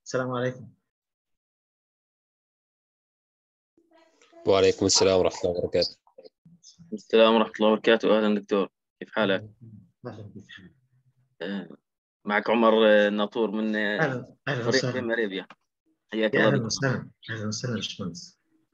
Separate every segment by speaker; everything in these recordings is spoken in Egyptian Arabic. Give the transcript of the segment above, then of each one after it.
Speaker 1: السلام عليكم
Speaker 2: وعليكم السلام ورحمة الله وبركاته
Speaker 3: السلام ورحمة الله وبركاته أهلا دكتور كيف حالك؟
Speaker 1: اهلا بك حبيبي.
Speaker 3: آه، معك عمر آه، الناطور من آه،
Speaker 1: اهلا اهلا
Speaker 3: فريق
Speaker 1: وسهلا
Speaker 3: تيم أريبيا حياك
Speaker 1: يا
Speaker 3: الله
Speaker 1: اهلا
Speaker 3: بك
Speaker 1: وسهلا اهلا وسهلا باشمهندس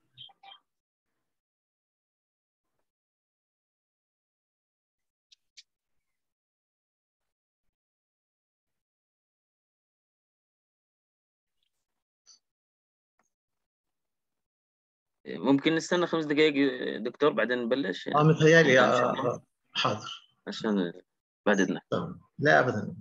Speaker 3: آه، ممكن نستنى خمس دقائق آه، دكتور بعدين نبلش
Speaker 1: اه متهيألي
Speaker 3: إن شاء
Speaker 1: آه،
Speaker 3: الله.
Speaker 1: آه، حاضر
Speaker 3: عشان آه، بعد إذنك
Speaker 1: تمام لا ابدا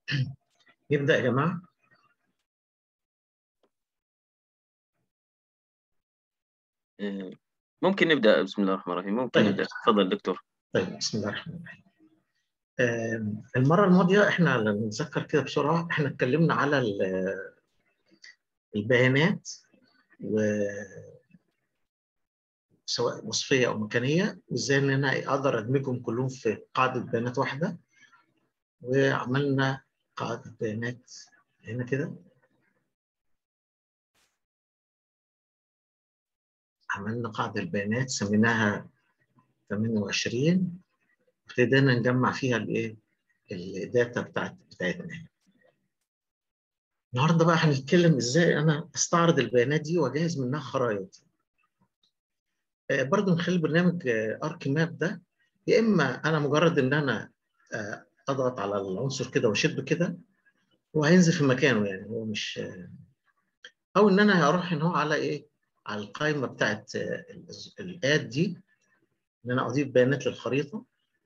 Speaker 1: نبدأ يا جماعة
Speaker 3: آه، ممكن نبدأ بسم الله الرحمن الرحيم ممكن
Speaker 1: طيب.
Speaker 3: نبدأ تفضل دكتور
Speaker 1: طيب بسم الله الرحمن الرحيم آم، المرة الماضية احنا لما نتذكر كده بسرعة احنا اتكلمنا على ال- البيانات و سواء وصفية أو مكانية وازاي ان انا اقدر ادمجهم كلهم في قاعدة بيانات واحدة وعملنا قاعدة بيانات هنا كده عملنا قاعدة البيانات سميناها 28 ابتدينا نجمع فيها الايه الداتا بتاعت بتاعتنا النهارده بقى هنتكلم ازاي انا استعرض البيانات دي واجهز منها خرائط آه، برضو من خلال برنامج ارك ماب ده يا اما انا مجرد ان انا آه، اضغط على العنصر كده واشده كده هو هينزل في مكانه يعني هو مش آه، او ان انا هروح ان هو على ايه على القائمه بتاعت آه، ال- الاد دي ان انا اضيف بيانات للخريطه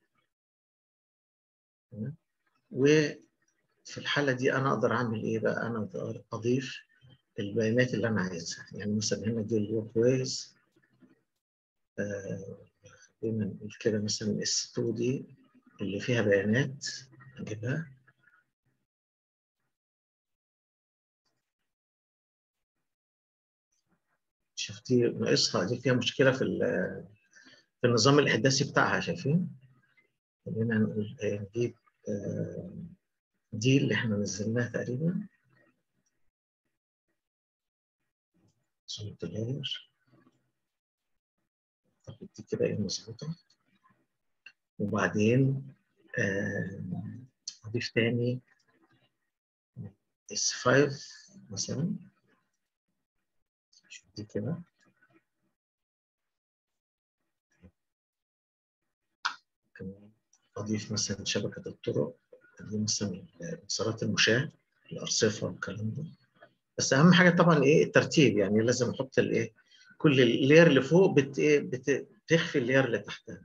Speaker 1: تمام؟ وفي الحاله دي انا اقدر اعمل ايه بقى انا أقدر اضيف البيانات اللي انا عايزها يعني مثلا هنا دي الورك ويز خلينا نقول كده مثلا اس 2 دي اللي فيها بيانات اجيبها شفتي ناقصها دي فيها مشكله في ال- في النظام الاحداثي بتاعها شايفين خلينا نقول آه، نجيب آه، دي اللي احنا نزلناها تقريبا صوت اللاير اعتقد دي كده ايه مظبوطه وبعدين آه، اضيف تاني اس 5 مثلا شوف دي كده كمان اضيف مثلا شبكه الطرق دي مثلا مسارات المشاة الارصفه والكلام ده بس اهم حاجه طبعا ايه الترتيب يعني لازم احط الايه كل اللير اللي فوق بت ايه بت- بتخفي اللير اللي تحتها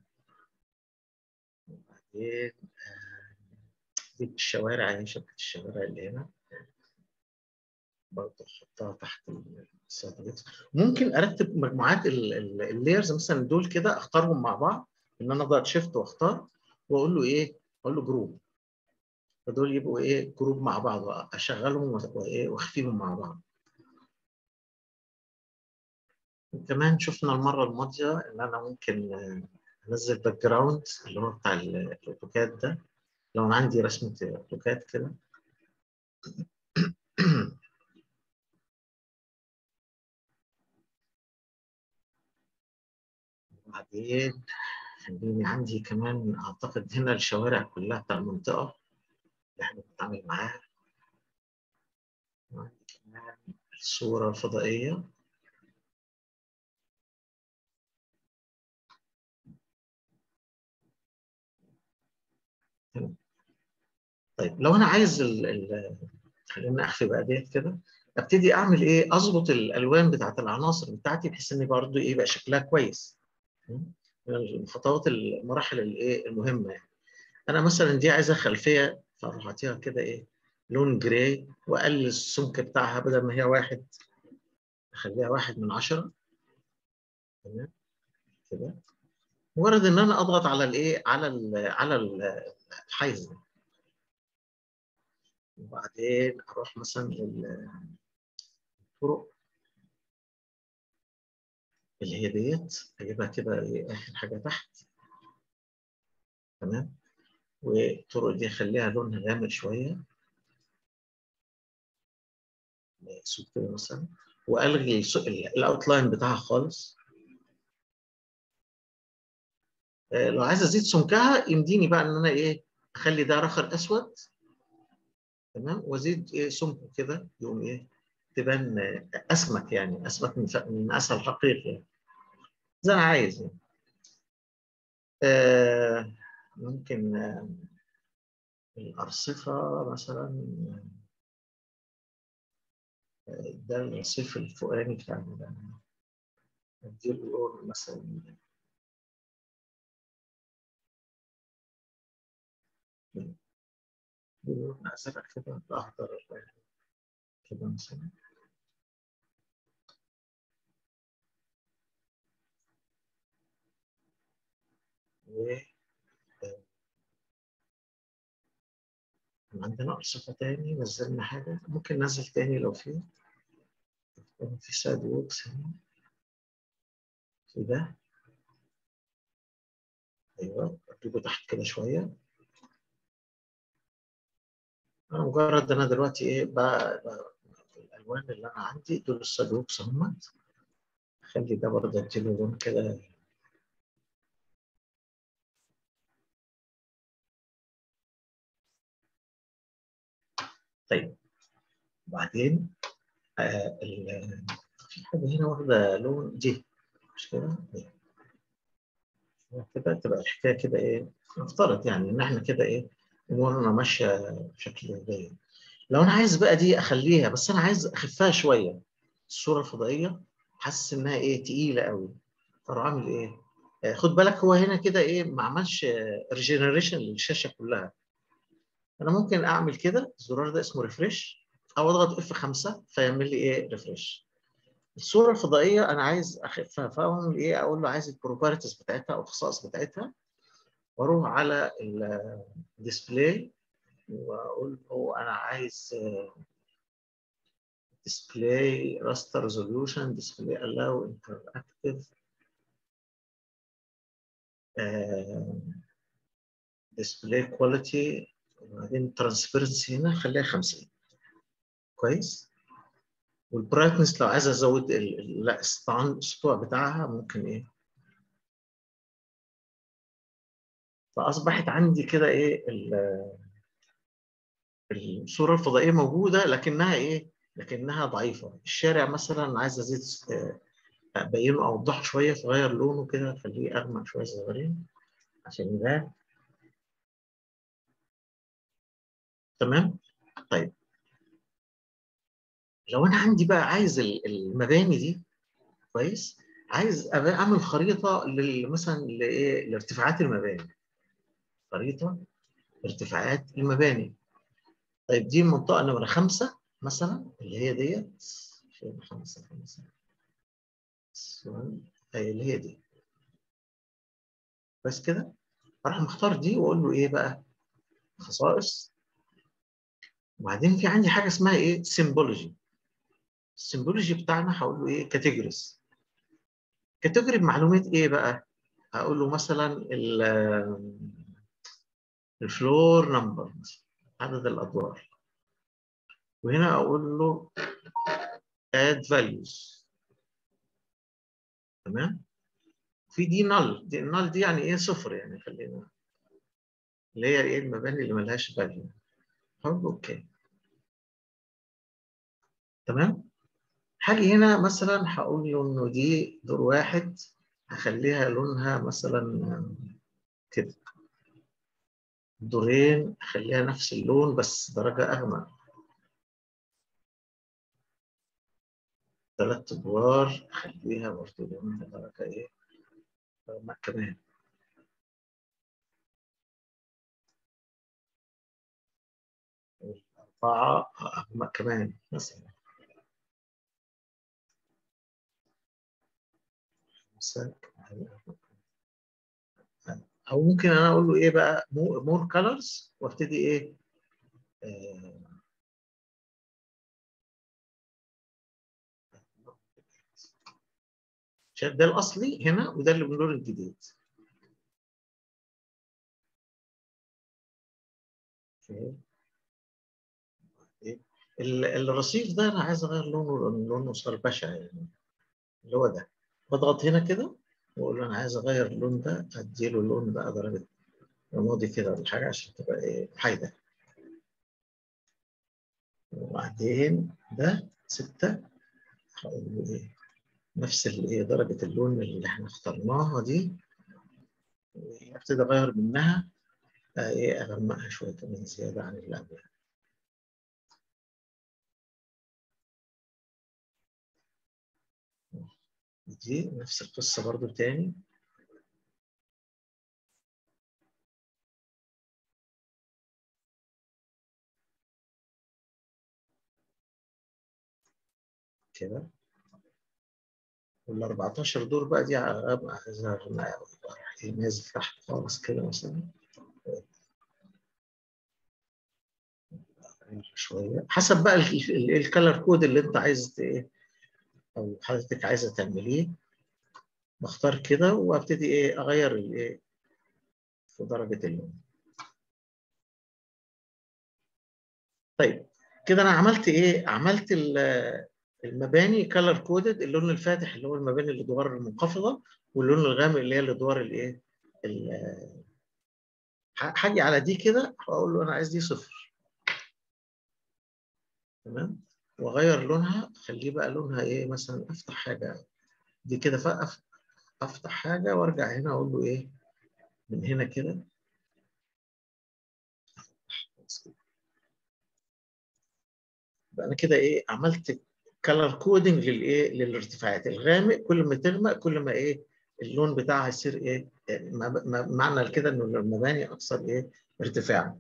Speaker 1: وبعدين آه، دي الشوارع اهي شبكه الشوارع اللي هنا برضه احطها تحت الساتلايت ممكن ارتب مجموعات اللايرز مثلا دول كده اختارهم مع بعض ان انا اضغط شيفت واختار واقول له ايه اقول له جروب فدول يبقوا ايه جروب مع بعض اشغلهم وايه واخفيهم مع بعض وكمان شفنا المره الماضيه ان انا ممكن آه، انزل باك جراوند اللي هو بتاع ال- الاوتوكاد ده لو انا عندي رسمه اوتوكاد كده وبعدين خليني عندي كمان اعتقد هنا الشوارع كلها بتاع المنطقه اللي احنا بنتعامل معاها وعندي كمان الصوره الفضائيه طيب لو انا عايز ال ال خلينا اخفي بقى ديت كده ابتدي اعمل ايه اظبط الالوان بتاعت العناصر بتاعتي بحيث ان برضه ايه يبقى شكلها كويس من الخطوات المراحل الايه المهمه يعني انا مثلا دي عايزه خلفيه فاروح اعطيها كده ايه لون جراي واقلل السمك بتاعها بدل ما هي واحد اخليها واحد من عشرة تمام كده مجرد ان انا اضغط على الايه على ال على ال- الحيز ده وبعدين اروح مثلا للطرق اللي هي ديت اجيبها كده ايه اخر حاجه تحت تمام والطرق دي اخليها لونها غامق شويه اسود كده مثلا والغي الاوتلاين بتاعها خالص آه، لو عايز ازيد سمكها يمديني بقى ان انا ايه اخلي ده رخر اسود تمام وازيد ايه سمكه كده يقوم ايه تبان آه، اسمك يعني اسمك من ف- من اسهل حقيقي يعني زي ما عايز يعني. آه ممكن آه الارصفه مثلا آه، ده الرصيف الفوقاني بتاع ال- اديله لون مثلا لون ازرق كده اخضر كده مثلا و عندنا أرصفة تاني نزلنا حاجة ممكن ننزل تاني لو في في سايد ووكس هنا في ده أيوه أجيبه تحت كده شوية أنا مجرد أنا دلوقتي إيه بقى, بقى الألوان اللي أنا عندي دول السايد ووكس همت خلي ده برضه أديله لون كده طيب وبعدين آه في حاجة هنا واخدة لون دي مش كده؟ كده تبقى الحكاية كده إيه؟ نفترض يعني إن إحنا كده إيه؟ أمورنا ماشية بشكل جيد. لو أنا عايز بقى دي أخليها بس أنا عايز أخفها شوية. الصورة الفضائية حاسس إنها إيه؟ تقيلة قوي. فأروح عامل إيه؟ آه خد بالك هو هنا كده إيه؟ ما عملش ريجنريشن للشاشة كلها. أنا ممكن أعمل كده الزرار ده اسمه ريفريش او اضغط اف 5 فيعمل لي ايه ريفريش الصوره الفضائيه انا عايز اخفها فاعمل ايه اقول له عايز البروبرتيز بتاعتها او الخصائص بتاعتها واروح على الديسبلاي واقول له انا عايز display raster resolution display allow interactive display quality وبعدين transparency هنا خليها 50 كويس والبرايتنس لو عايز ازود لا السطوع بتاعها ممكن ايه فاصبحت عندي كده ايه الصوره الفضائيه موجوده لكنها ايه لكنها ضعيفه الشارع مثلا عايز ازيد ابينه او اوضحه شويه فغير لونه كده اخليه اغمق شويه صغيرين عشان يبان تمام طيب لو انا عندي بقى عايز المباني دي كويس عايز اعمل خريطه مثلا لايه لارتفاعات المباني خريطه ارتفاعات المباني طيب دي المنطقه نمره خمسه مثلا اللي هي ديت فين خمسه خمسه هي اللي هي دي بس كده اروح مختار دي واقول له ايه بقى خصائص وبعدين في عندي حاجه اسمها ايه سيمبولوجي السيمبولوجي بتاعنا هقول له ايه كاتيجوريز كاتيجوري بمعلومات ايه بقى هقول له مثلا الفلور نمبر عدد الادوار وهنا اقول له add values تمام في دي نل دي النل دي يعني ايه صفر يعني خلينا اللي هي ايه المباني اللي ملهاش فاليو هقول له اوكي تمام هاجي هنا مثلا هقول له انه دي دور واحد هخليها لونها مثلا كده دورين اخليها نفس اللون بس درجة اغمق ثلاث ادوار اخليها برضه لونها درجة ايه اغمق كمان أربعة أغمق كمان مثلا او ممكن انا اقول له ايه بقى مور كلرز وابتدي ايه آه شايف ده الاصلي هنا وده اللي باللون الجديد الرصيف ده انا عايز اغير لونه لونه صار بشع يعني اللي هو ده بضغط هنا كده واقول له انا عايز اغير اللون ده اديله اللون بقى درجه رمادي كده ولا حاجه عشان تبقى ايه حايده وبعدين ده ستة هقول له ايه نفس الايه درجه اللون اللي احنا اخترناها دي ابتدي اغير منها ايه اغمقها شويه كمان زياده عن اللي قبلها دي نفس القصة برضو تاني كده وال 14 دور بقى دي نازل تحت خالص كده مثلا شويه حسب بقى الكالر كود اللي انت عايز ايه او حضرتك عايزه تعمليه بختار كده وابتدي ايه اغير الايه في درجه اللون طيب كده انا عملت ايه عملت المباني كلر كودد اللون الفاتح اللي هو المباني الادوار المنخفضه واللون الغامق اللي هي الادوار الايه هاجي على دي كده هقول له انا عايز دي صفر تمام واغير لونها خليه بقى لونها ايه مثلا افتح حاجه دي كده فأف افتح حاجه وارجع هنا اقول له ايه من هنا كده يبقى انا كده ايه عملت كلر كودنج للايه للارتفاعات الغامق كل ما تغمق كل ما ايه اللون بتاعها يصير ايه معنى كده انه المباني اكثر ايه ارتفاعا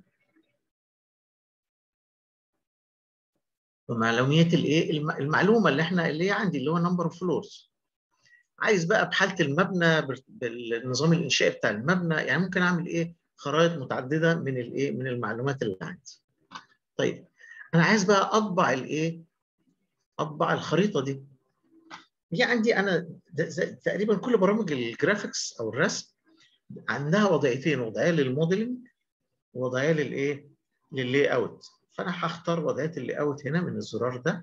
Speaker 1: ومعلوميه الايه المعلومه اللي احنا اللي هي عندي اللي هو نمبر اوف فلورز عايز بقى بحاله المبنى بالنظام الانشائي بتاع المبنى يعني ممكن اعمل ايه خرائط متعدده من الايه من المعلومات اللي عندي طيب انا عايز بقى اطبع الايه اطبع الخريطه دي دي عندي انا تقريبا كل برامج الجرافيكس او الرسم عندها وضعيتين وضعيه للموديلنج ووضعيه للايه لللاي اوت فانا هختار وضعيه اللاي اوت هنا من الزرار ده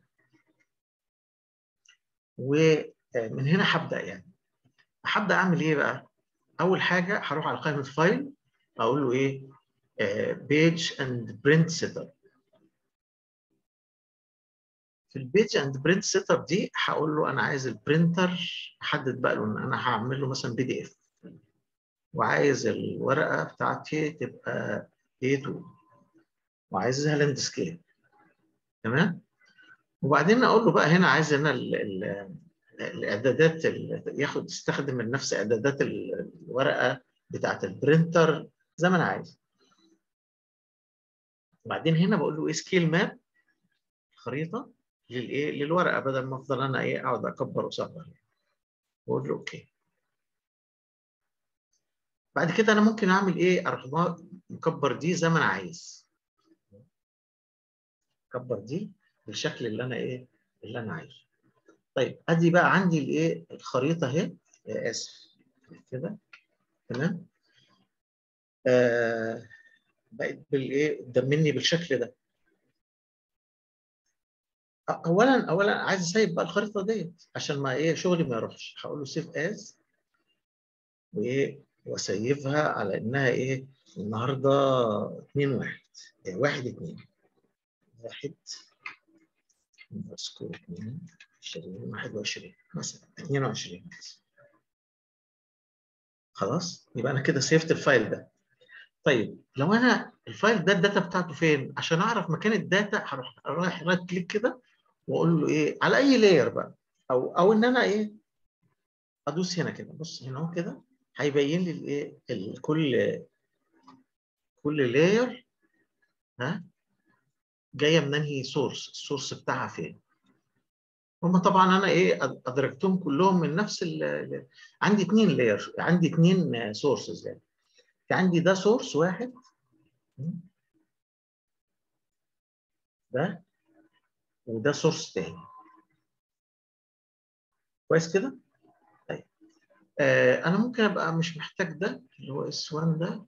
Speaker 1: ومن هنا هبدا يعني هبدا اعمل ايه بقى اول حاجه هروح على قائمه فايل اقول له ايه بيج اند برنت سيت اب في البيج اند برنت سيت اب دي هقول له انا عايز البرنتر احدد بقى له ان انا هعمل له مثلا بي دي اف وعايز الورقه بتاعتي تبقى A2 وعايزها لاند سكيل تمام وبعدين اقول له بقى هنا عايز انا ال ال الاعدادات ياخد يستخدم نفس اعدادات الورقه بتاعت البرنتر زي ما انا عايز وبعدين هنا بقول له ايه سكيل ماب خريطه للايه للورقه بدل ما افضل انا ايه اقعد اكبر واصغر واقول له اوكي بعد كده انا ممكن اعمل ايه اروح مكبر دي زي ما انا عايز اكبر دي بالشكل اللي انا ايه اللي انا عايزه طيب ادي بقى عندي الايه الخريطه اهي اسف كده تمام آه بقت بالايه قدام بالشكل ده اولا اولا عايز اسيب بقى الخريطه ديت عشان ما ايه شغلي ما يروحش هقول له سيف از وايه واسيفها على انها ايه النهارده 2 1 يعني 1 2 1 اندرسكور 2 20 21 مثلا 22 خلاص يبقى انا كده سيفت الفايل ده طيب لو انا الفايل ده الداتا بتاعته فين عشان اعرف مكان الداتا هروح رايح رايت كليك كده واقول له ايه على اي لاير بقى او او ان انا ايه ادوس هنا كده بص هنا اهو كده هيبين لي الايه كل كل لاير ها جايه من انهي سورس السورس بتاعها فين هم طبعا انا ايه ادركتهم كلهم من نفس ال عندي اثنين لاير عندي اثنين سورسز يعني في عندي ده سورس واحد ده وده سورس تاني كويس كده طيب آه انا ممكن ابقى مش محتاج ده اللي هو اس 1 ده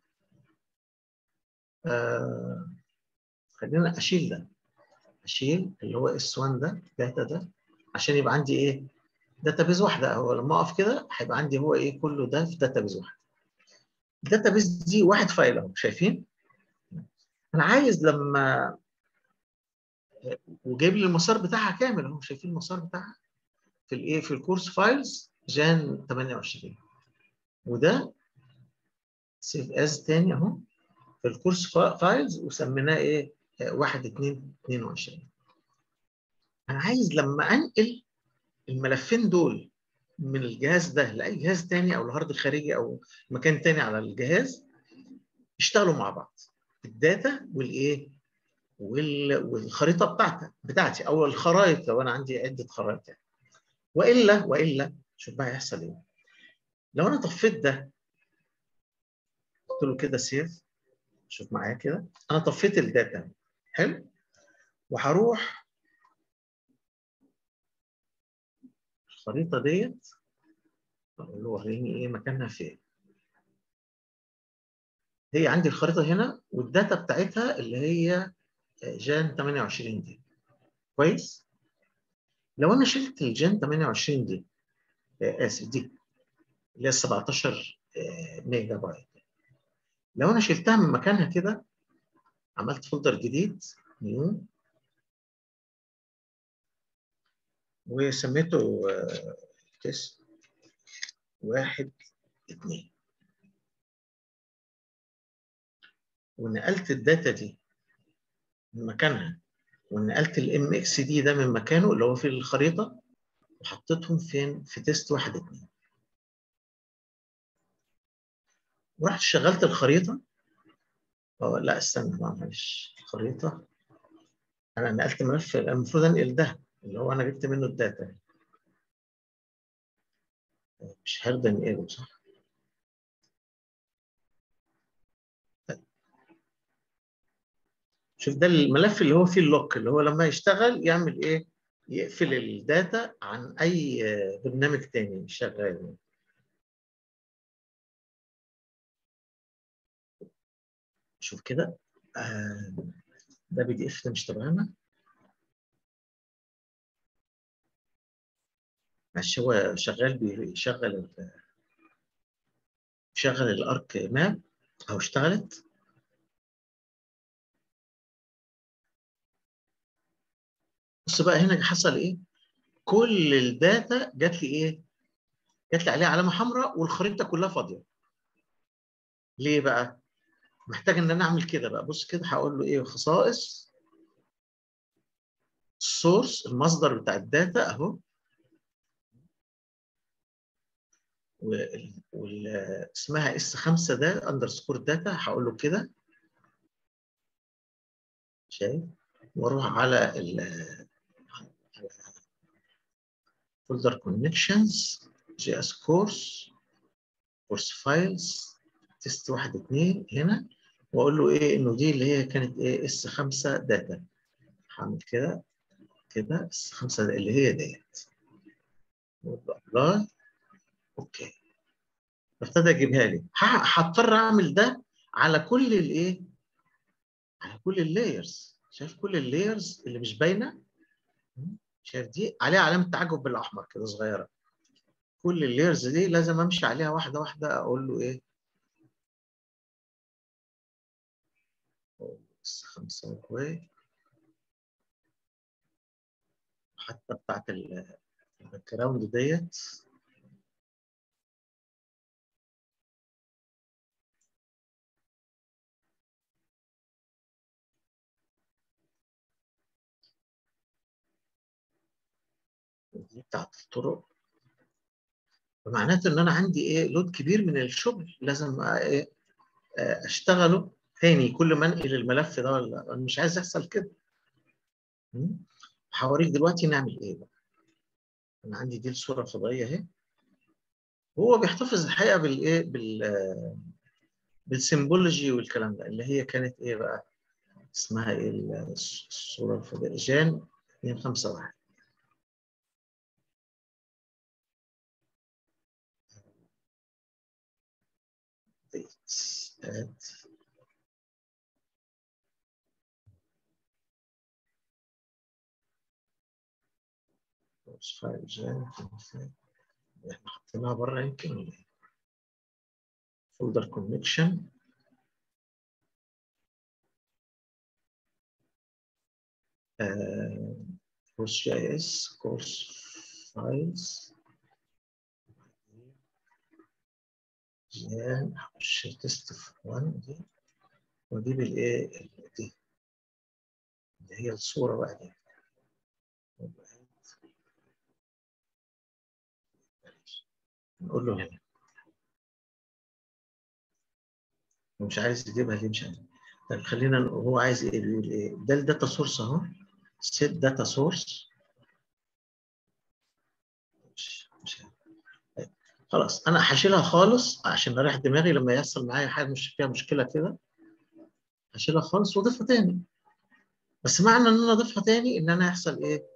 Speaker 1: آه خلينا اشيل ده اشيل اللي هو اس 1 ده داتا ده عشان يبقى عندي ايه داتابيز واحده هو لما اقف كده هيبقى عندي هو ايه كله ده في داتابيز واحده الداتابيز دي واحد فايل اهو شايفين انا عايز لما وجايب لي المسار بتاعها كامل اهو شايفين المسار بتاعها في الايه في الكورس فايلز جان 28 وده سيف از تاني اهو في الكورس فايلز وسميناه ايه 1 2 22 انا عايز لما انقل الملفين دول من الجهاز ده لاي جهاز تاني او الهارد الخارجي او مكان تاني على الجهاز يشتغلوا مع بعض الداتا والايه والخريطه بتاعتك بتاعتي او الخرائط لو انا عندي عده خرائط يعني. والا والا شوف بقى هيحصل ايه لو انا طفيت ده قلت له كده سيف شوف معايا كده انا طفيت الداتا حلو وهروح الخريطه ديت اقول له وريني ايه مكانها فين هي عندي الخريطه هنا والداتا بتاعتها اللي هي جان 28 دي كويس لو انا شلت الجان 28 دي اسف دي اللي هي 17 ميجا بايت لو انا شلتها من مكانها كده عملت فولدر جديد نيو وسميته تيست واحد اتنين ونقلت الداتا دي من مكانها ونقلت الام اكس دي ده من مكانه اللي هو في الخريطه وحطيتهم فين في تيست واحد اتنين ورحت شغلت الخريطه اه لا استنى معلش الخريطه انا نقلت ملف المفروض انقل ده اللي هو انا جبت منه الداتا مش هرضى انقله صح شوف ده الملف اللي هو فيه اللوك اللي هو لما يشتغل يعمل ايه يقفل الداتا عن اي برنامج تاني شغال شوف كده آه ده بي دي اف ده مش تبعنا ماشي هو شغال بيشغل بيشغل الارك ماب او اشتغلت بص بقى هنا حصل ايه كل الداتا جات لي ايه جات لي عليها علامه حمراء والخريطه كلها فاضيه ليه بقى محتاج ان انا اعمل كده بقى بص كده هقول له ايه خصائص السورس المصدر بتاع الداتا اهو وال اسمها اس 5 ده اندرسكور داتا هقول له كده شايف واروح على ال فولدر كونكشنز جي اس كورس كورس فايلز تيست واحد اتنين هنا واقول له ايه انه دي اللي هي كانت ايه اس 5 داتا هعمل كده كده اس 5 اللي هي ديت ابلاي اوكي ابتدى يجيبها لي هضطر اعمل ده على كل الايه على كل اللايرز شايف كل اللايرز اللي مش باينه شايف دي عليها علامه تعجب بالاحمر كده صغيره كل اللايرز دي لازم امشي عليها واحده واحده اقول له ايه بس خمسة اوكي حتى بتاعت الباك جراوند ديت دي بتاعت الطرق فمعناته ان انا عندي ايه لود كبير من الشغل لازم ايه اشتغله تاني كل ما انقل الملف ده ولا انا مش عايز يحصل كده هوريك دلوقتي نعمل ايه بقى انا عندي دي الصوره الفضائيه اهي هو بيحتفظ الحقيقه بالايه بال بالسيمبولوجي والكلام ده اللي هي كانت ايه بقى اسمها ايه الصوره الفضائيه جان 251 add فايل جان احنا حطيناها بره يمكن ولا ايه؟ فولدر كونكشن كورس جي اس كورس فايلز جان هخش تيست في 1 دي واجيب الايه دي اللي هي الصوره بقى دي نقول له هنا مش عايز يجيبها ليه مش عارف طيب خلينا هو عايز ايه بيقول ايه ده الداتا سورس اهو set data source مش مش طيب. خلاص انا هشيلها خالص عشان اريح دماغي لما يحصل معايا حاجه مش فيها مشكله كده هشيلها خالص واضيفها تاني بس معنى ان انا اضيفها تاني ان انا يحصل ايه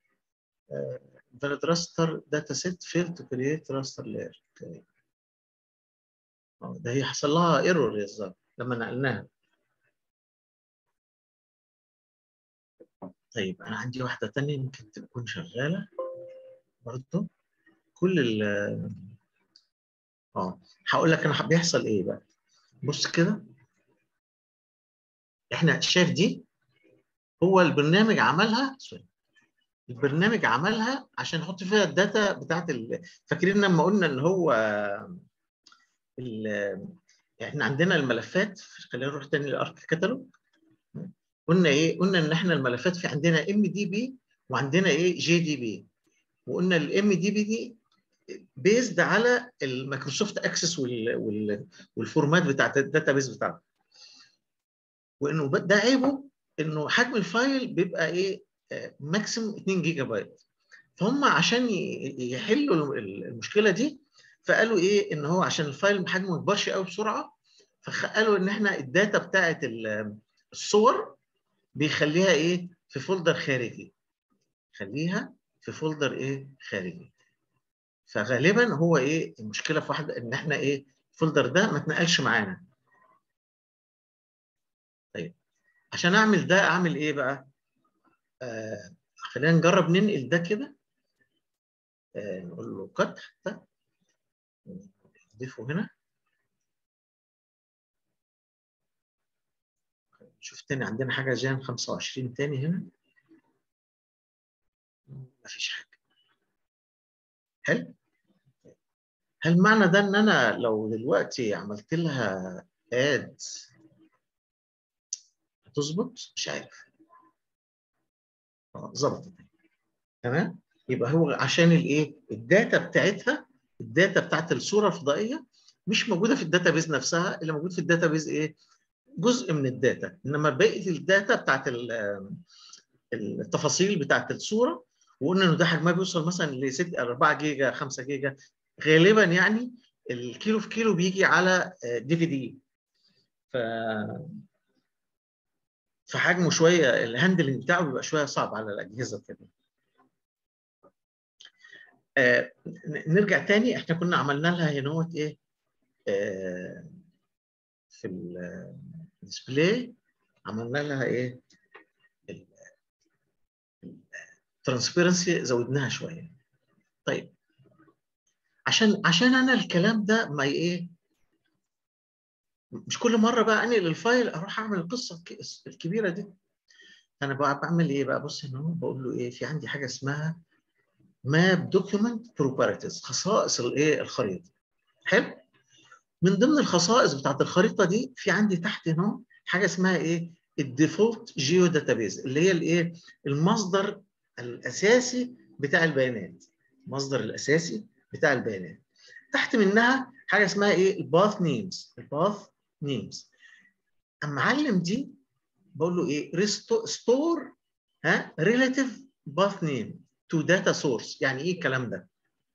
Speaker 1: valid raster data set failed to create raster layer okay. ده هي حصل لها ايرور يا الظاهر لما نقلناها طيب انا عندي واحده تانية يمكن تكون شغاله برضه كل ال اه هقول لك انا بيحصل ايه بقى بص كده احنا شايف دي هو البرنامج عملها سوري البرنامج عملها عشان يحط فيها الداتا بتاعت ال... فاكرين لما قلنا ان هو ال... احنا عندنا الملفات خلينا نروح تاني للارك كاتالوج قلنا ايه؟ قلنا ان احنا الملفات في عندنا ام دي بي وعندنا ايه؟ جي دي بي وقلنا الام دي بي دي بيزد على المايكروسوفت اكسس وال... وال... والفورمات بتاعت الداتا بيز بتاعته وانه ده عيبه انه حجم الفايل بيبقى ايه ماكسيموم 2 جيجا بايت فهم عشان يحلوا المشكله دي فقالوا ايه ان هو عشان الفايل حجمه ما يكبرش قوي بسرعه فقالوا ان احنا الداتا بتاعت الصور بيخليها ايه في فولدر خارجي خليها في فولدر ايه خارجي فغالبا هو ايه المشكله في واحده ان احنا ايه الفولدر ده ما اتنقلش معانا طيب عشان اعمل ده اعمل ايه بقى آه خلينا نجرب ننقل ده كده آه نقول له كت حتى نضيفه هنا شوف تاني عندنا حاجه جان 25 تاني هنا مفيش حاجه حلو هل معنى ده ان انا لو دلوقتي عملت لها اد هتظبط مش عارف ظبطت تمام يبقى هو عشان الايه الداتا بتاعتها الداتا بتاعت الصوره الفضائيه مش موجوده في الداتا بيز نفسها اللي موجود في الداتا بيز ايه جزء من الداتا انما بقيه الداتا بتاعت التفاصيل بتاعت الصوره وقلنا انه ده حجمها بيوصل مثلا ل 4 جيجا 5 جيجا غالبا يعني الكيلو في كيلو بيجي على دي في دي ف فحجمه شويه الهاندلنج بتاعه بيبقى شويه صعب على الاجهزه كده. آه نرجع تاني احنا كنا عملنا لها هنا ايه؟ آه في الديسبلاي عملنا لها ايه؟ الترانسبيرنسي زودناها شويه. طيب عشان عشان انا الكلام ده ما ايه مش كل مره بقى انقل الفايل اروح اعمل القصه الكبيره دي انا بقى بعمل ايه بقى بص هنا بقول له ايه في عندي حاجه اسمها ماب دوكيومنت بروبرتيز خصائص الايه الخريطه حلو من ضمن الخصائص بتاعت الخريطه دي في عندي تحت هنا حاجه اسمها ايه الديفولت جيو داتابيز اللي هي الايه المصدر الاساسي بتاع البيانات المصدر الاساسي بتاع البيانات تحت منها حاجه اسمها ايه الباث نيمز الباث نيمز اما اعلم دي بقول له ايه ريستور ها ريلاتيف باث نيم تو داتا سورس يعني ايه الكلام ده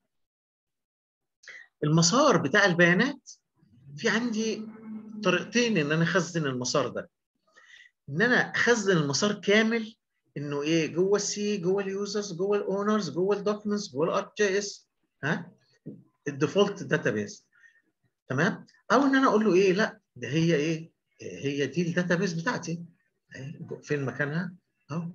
Speaker 1: المسار بتاع البيانات في عندي طريقتين ان انا اخزن المسار ده ان انا اخزن المسار كامل انه ايه جوه السي جوه اليوزرز جوه الاونرز جوه الدوكيومنتس جوه الارك جي اس ها الديفولت داتابيز تمام او ان انا اقول له ايه لا ده هي ايه هي دي الداتابيز بتاعتي فين مكانها اهو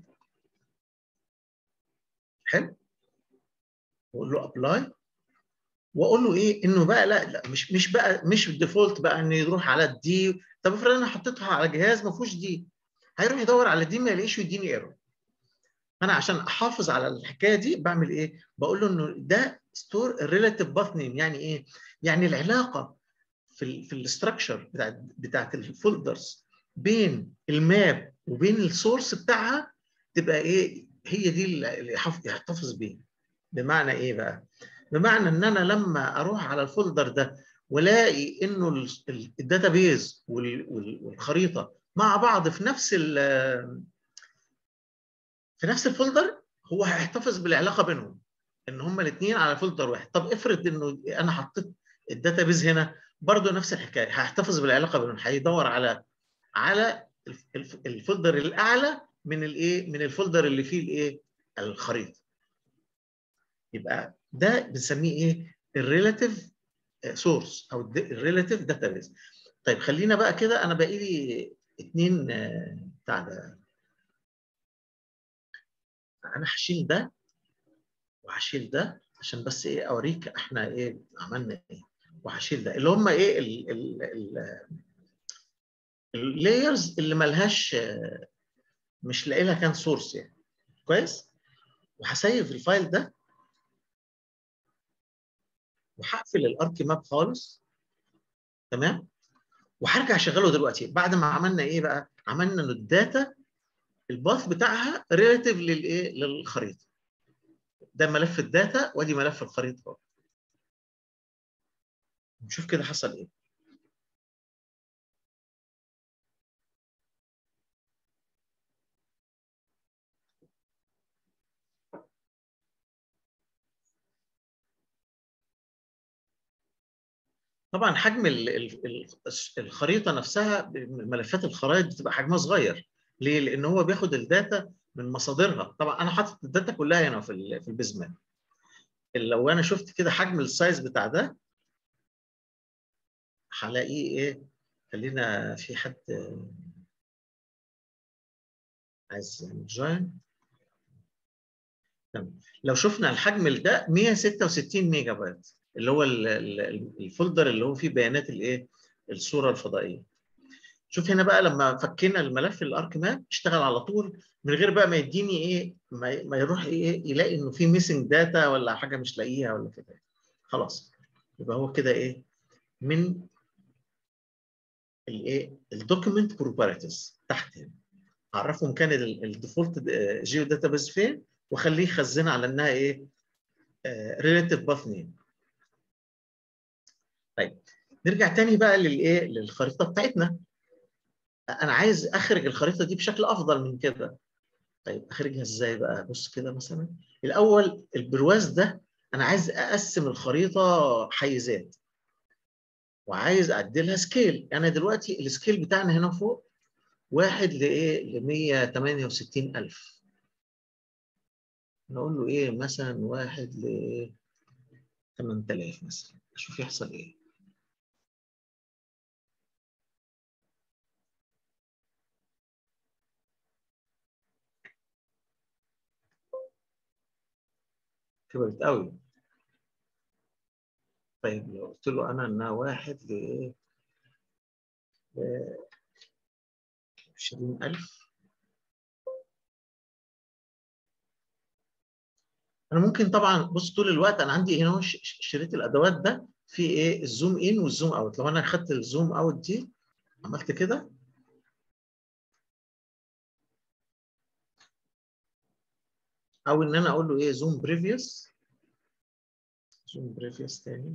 Speaker 1: حلو واقول له ابلاي واقول له ايه انه بقى لا لا مش مش بقى مش الديفولت بقى انه يروح على الدي طب افرض انا حطيتها على جهاز ما فيهوش دي هيروح يدور على دي ما يلاقيش ويديني ايرور انا عشان احافظ على الحكايه دي بعمل ايه بقول له انه ده ستور الريلاتيف باث نيم يعني ايه يعني العلاقه في ال في الاستراكشر بتاعت بتاعت الفولدرز بين الماب وبين السورس بتاعها تبقى ايه هي دي اللي يحتفظ بيها بمعنى ايه بقى بمعنى ان انا لما اروح على الفولدر ده والاقي انه الداتابيز والخريطه مع بعض في نفس ال في نفس الفولدر هو هيحتفظ بالعلاقه بينهم ان هما الاثنين على فولدر واحد طب افرض انه انا حطيت الداتابيز هنا برضه نفس الحكايه هيحتفظ بالعلاقه بينهم هيدور على على الفولدر الاعلى من الايه من الفولدر اللي فيه الايه الخريطه يبقى ده بنسميه ايه الريلاتيف سورس او الريلاتيف داتابيز طيب خلينا بقى كده انا باقي لي اثنين بتاع ده انا هشيل ده وهشيل ده عشان بس ايه اوريك احنا ايه عملنا ايه وهشيل ده اللي هم ايه ال ال ال اللايرز اللي ملهاش مش لاقي لها كان سورس يعني كويس وهسيف الفايل ده وهقفل الارك ماب خالص تمام وهرجع اشغله دلوقتي بعد ما عملنا ايه بقى عملنا ان الداتا الباث بتاعها ريلاتيف للايه للخريطه ده ملف الداتا وادي ملف الخريطه نشوف كده حصل ايه طبعا حجم الخريطه نفسها ملفات الخرائط بتبقى حجمها صغير ليه؟ لان هو بياخد الداتا من مصادرها طبعا انا حاطط الداتا كلها هنا في في البيزمان لو انا شفت كده حجم السايز بتاع ده هلاقيه ايه خلينا في حد عايز يعمل جوين لو شفنا الحجم ده 166 ميجا بايت اللي هو الفولدر اللي هو فيه بيانات الايه الصوره الفضائيه شوف هنا بقى لما فكينا الملف الارك ماب اشتغل على طول من غير بقى ما يديني ايه ما, ما يروح ايه يلاقي انه في ميسنج داتا ولا حاجه مش لاقيها ولا كده خلاص يبقى هو كده ايه من الايه الدوكيمنت بروبرتيز تحت هنا عرفهم كان الديفولت جيو داتابيز فين وخليه يخزنها على انها ايه ريليتيف باث نيم طيب نرجع تاني بقى للايه للخريطه بتاعتنا انا عايز اخرج الخريطه دي بشكل افضل من كده طيب اخرجها ازاي بقى بص كده مثلا الاول البرواز ده انا عايز اقسم الخريطه حيزات وعايز اعدلها سكيل انا دلوقتي السكيل بتاعنا هنا فوق واحد لايه ل 168000 نقول له ايه مثلا واحد ل 8000 مثلا اشوف يحصل ايه كبرت قوي طيب لو قلت له انا انها واحد ل ل 20000 انا ممكن طبعا بص طول الوقت انا عندي هنا شريط الادوات ده في ايه الزوم ان والزوم اوت لو انا خدت الزوم اوت دي عملت كده او ان انا اقول له ايه زوم بريفيوس زوم بريفيوس تاني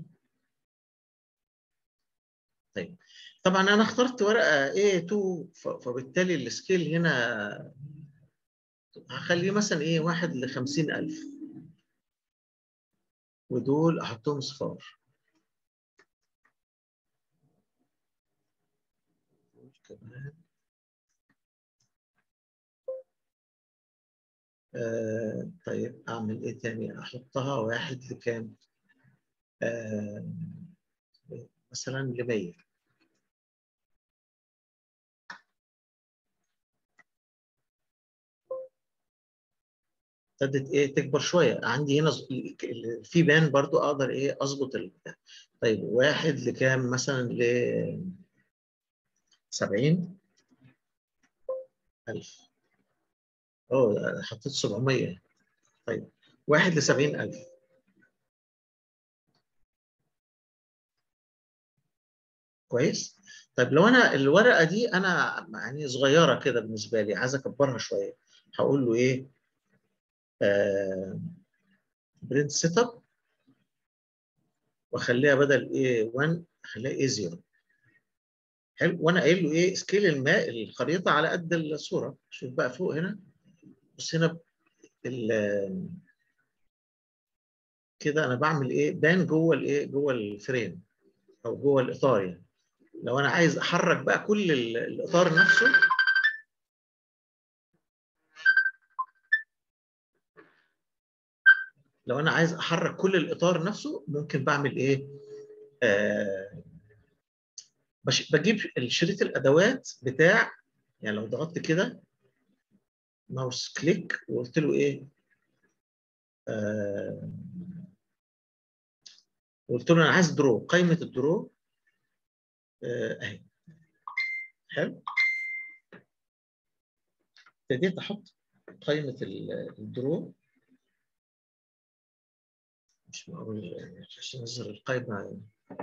Speaker 1: طيب طبعا انا اخترت ورقه A2 فبالتالي السكيل هنا هخليه مثلا ايه واحد ل 50000 ودول احطهم صفار كمان آه طيب اعمل ايه تاني احطها واحد لكام آه مثلا ل 100 ابتدت ايه تكبر شويه عندي هنا في بان برضو اقدر ايه اظبط البتاع طيب واحد لكام مثلا ل 70 ألف اه حطيت 700 طيب واحد ل 70 ألف كويس طيب لو انا الورقه دي انا يعني صغيره كده بالنسبه لي عايز اكبرها شويه هقول له ايه برنت سيت اب واخليها بدل ايه 1 اخليها ايه 0 حلو وانا قايل له ايه سكيل الماء الخريطه على قد الصوره شوف بقى فوق هنا بص هنا كده انا بعمل ايه بان جوه الايه جوه الفريم او جوه الاطار يعني لو انا عايز احرك بقى كل الاطار نفسه لو انا عايز احرك كل الاطار نفسه ممكن بعمل ايه آه بجيب الشريط الادوات بتاع يعني لو ضغطت كده ماوس كليك وقلت له ايه آه قلت له انا عايز درو قائمه الدرو آه اهي حلو ابتديت احط قائمه الدرو مش معقول عشان انزل القائمه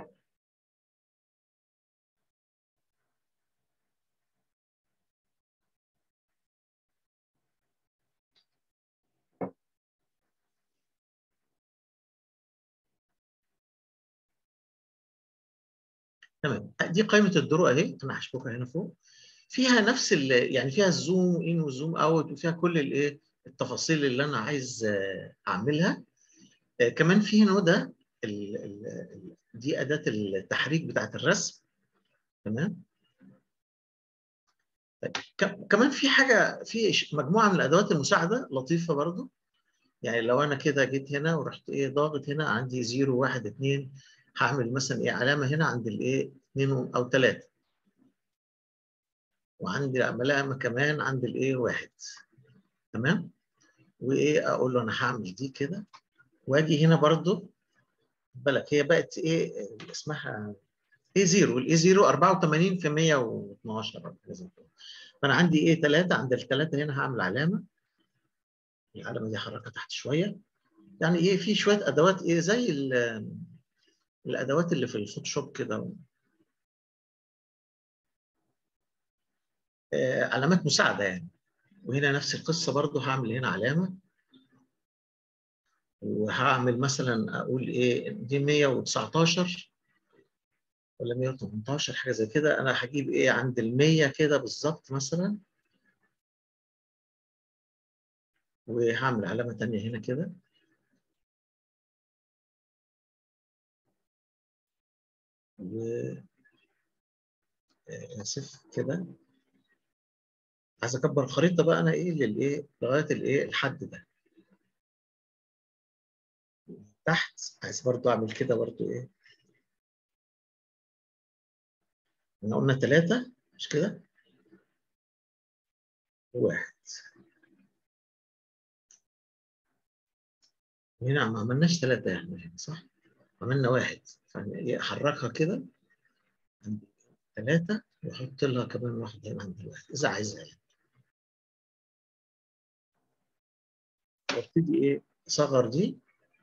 Speaker 1: تمام دي قائمه الدرو اهي انا هشبكها هنا فوق فيها نفس يعني فيها الزوم ان والزوم اوت وفيها كل الايه التفاصيل اللي انا عايز اعملها كمان في هنا ده ال ال دي اداه التحريك بتاعه الرسم تمام كمان في حاجه في مجموعه من الادوات المساعده لطيفه برضو يعني لو انا كده جيت هنا ورحت ايه ضاغط هنا عندي 0 1 2 هعمل مثلا ايه علامه هنا عند الايه 2 او 3 وعندي علامه كمان عند الايه 1 تمام وايه اقول له انا هعمل دي كده واجي هنا برضو بالك هي بقت ايه اسمها اي 0 الاي 0 84 في 112 لازم فانا عندي ايه 3 عند الثلاثه هنا هعمل علامه العلامه دي حركها تحت شويه يعني ايه في شويه ادوات ايه زي الادوات اللي في الفوتوشوب كده آه علامات مساعده يعني وهنا نفس القصه برضو هعمل هنا علامه وهعمل مثلا اقول ايه دي 119 ولا 118 حاجه زي كده انا هجيب ايه عند ال 100 كده بالظبط مثلا وهعمل علامه ثانيه هنا كده و اسف كده عايز اكبر الخريطه بقى انا ايه للايه لغايه الايه الحد ده تحت عايز برضو اعمل كده برضو ايه احنا قلنا ثلاثة مش كده واحد هنا ما عملناش ثلاثة يعني هنا صح عملنا واحد فحركها كده عند ثلاثة واحط لها كمان واحد هنا عند الواحد إذا عايزها يعني وابتدي إيه أصغر دي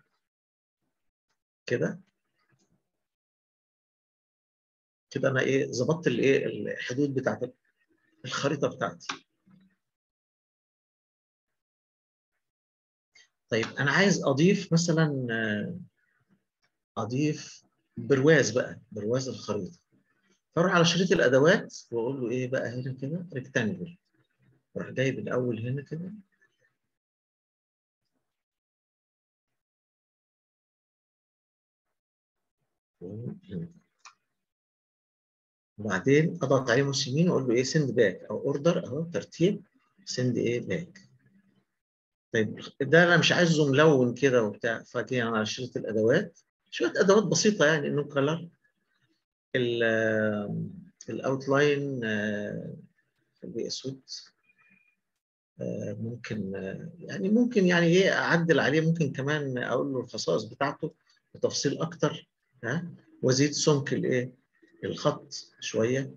Speaker 1: كده كده انا ايه ظبطت الايه الحدود بتاعت الخريطه بتاعتي طيب انا عايز اضيف مثلا اضيف برواز بقى برواز الخريطه فاروح على شريط الادوات واقول له ايه بقى هنا كده ريكتانجل اروح جايب الاول هنا كده وبعدين اضغط عليه موس يمين واقول له ايه سند باك او اوردر اهو ترتيب سند ايه باك طيب ده انا مش عايزه ملون كده وبتاع فاجي على شريط الادوات شويه ادوات بسيطه يعني انه كلر الاوتلاين خليه اسود ممكن يعني ممكن يعني ايه اعدل عليه ممكن كمان اقول له الخصائص بتاعته بتفصيل اكتر ها وازيد سمك الايه الخط شويه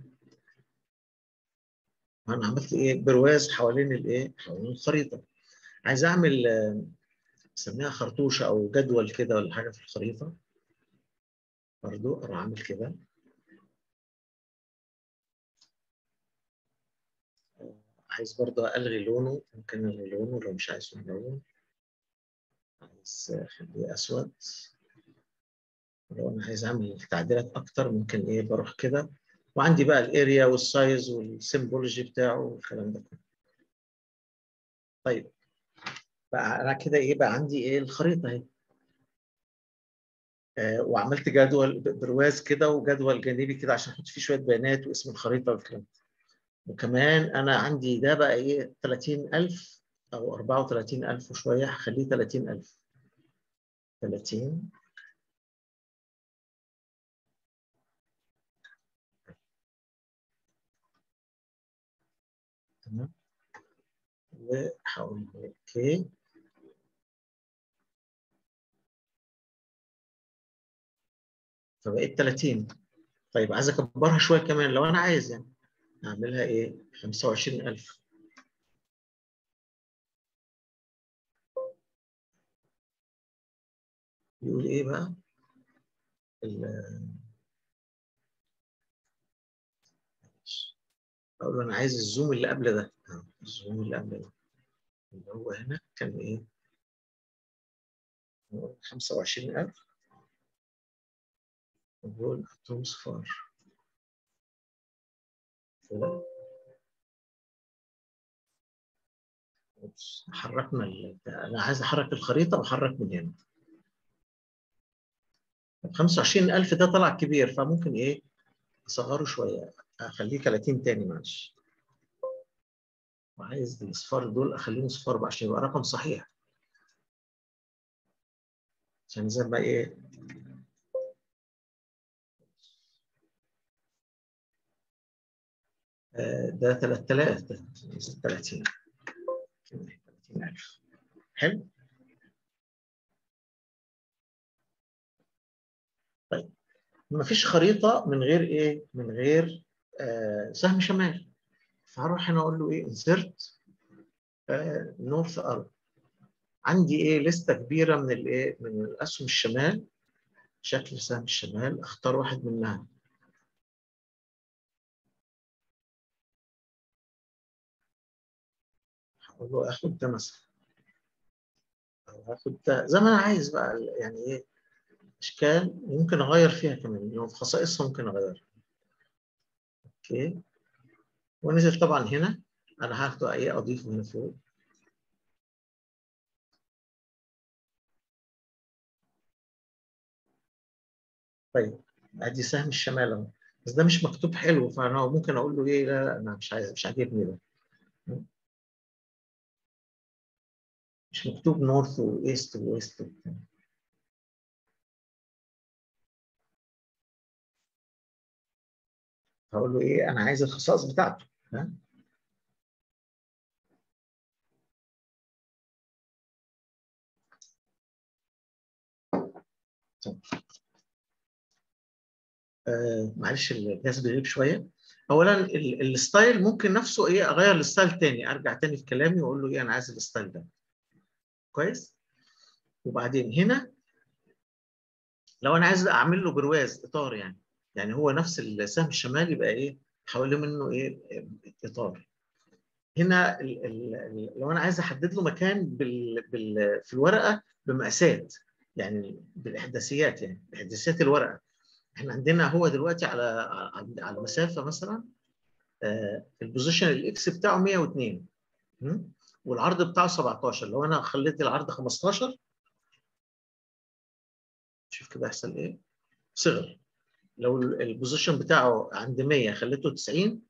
Speaker 1: انا عملت ايه برواز حوالين الايه حوالين الخريطه عايز اعمل اسميها خرطوشه او جدول كده ولا حاجه في الخريطه برضو اروح اعمل كده عايز برضو الغي لونه ممكن الغي لونه لو مش عايزه ملون عايز اخليه اسود لو انا عايز اعمل تعديلات اكتر ممكن ايه بروح كده وعندي بقى الاريا والسايز والسيمبولوجي بتاعه والكلام ده كله طيب بقى انا كده ايه بقى عندي ايه الخريطه اهي آه وعملت جدول برواز كده وجدول جانبي كده عشان احط فيه شويه بيانات واسم الخريطه والكلام ده وكمان انا عندي ده بقى ايه 30000 او 34000 وشويه هخليه 30000 30 تمام وهقول اوكي فبقيت 30 طيب عايز اكبرها شويه كمان لو انا عايز يعني اعملها ايه 25000 يقول ايه بقى اقول له انا عايز الزوم اللي قبل ده الزوم اللي قبل ده اللي هو هنا كان ايه 25000 ودول حطهم صفار كده حركنا انا عايز احرك الخريطه بحرك من هنا 25000 ده طلع كبير فممكن ايه اصغره شويه اخليه 30 تاني معلش وعايز الاصفار دول اخليهم صفار بقى عشان يبقى رقم صحيح عشان زي ما ايه ده 3000 ده 30 30000 حلو طيب ما فيش خريطه من غير ايه من غير آه سهم شمال فهروح هنا اقول له ايه انسرت نورث ارض عندي ايه لسته كبيره من الايه من الاسهم الشمال شكل سهم الشمال اختار واحد منها هقول له اخد ده مثلا او هاخد ده زي ما انا عايز بقى يعني ايه اشكال ممكن اغير فيها كمان لو في خصائصها ممكن اغير اوكي ونزل طبعا هنا انا هاخده ايه اضيفه هنا فوق طيب ادي سهم الشمال اهو بس ده مش مكتوب حلو فانا ممكن اقول له ايه لا لا انا مش عايز مش عاجبني ده مش مكتوب نورث وايست وويست هقول له ايه انا عايز الخصائص بتاعته ها آه معلش الجهاز بيغيب شويه اولا الستايل ممكن نفسه ايه اغير الستايل تاني ارجع تاني في كلامي واقول له ايه انا عايز الستايل ده كويس وبعدين هنا لو انا عايز اعمل له برواز اطار يعني يعني هو نفس السهم الشمال يبقى ايه حوالي منه ايه اطار هنا ال ال لو انا عايز احدد له مكان بال بال في الورقه بمقاسات يعني بالاحداثيات يعني باحداثيات الورقه احنا عندنا هو دلوقتي على على مسافه مثلا آه البوزيشن الاكس بتاعه 102 والعرض بتاعه 17 لو انا خليت العرض 15 شوف كده يحصل ايه صغر لو البوزيشن بتاعه عند 100 خليته 90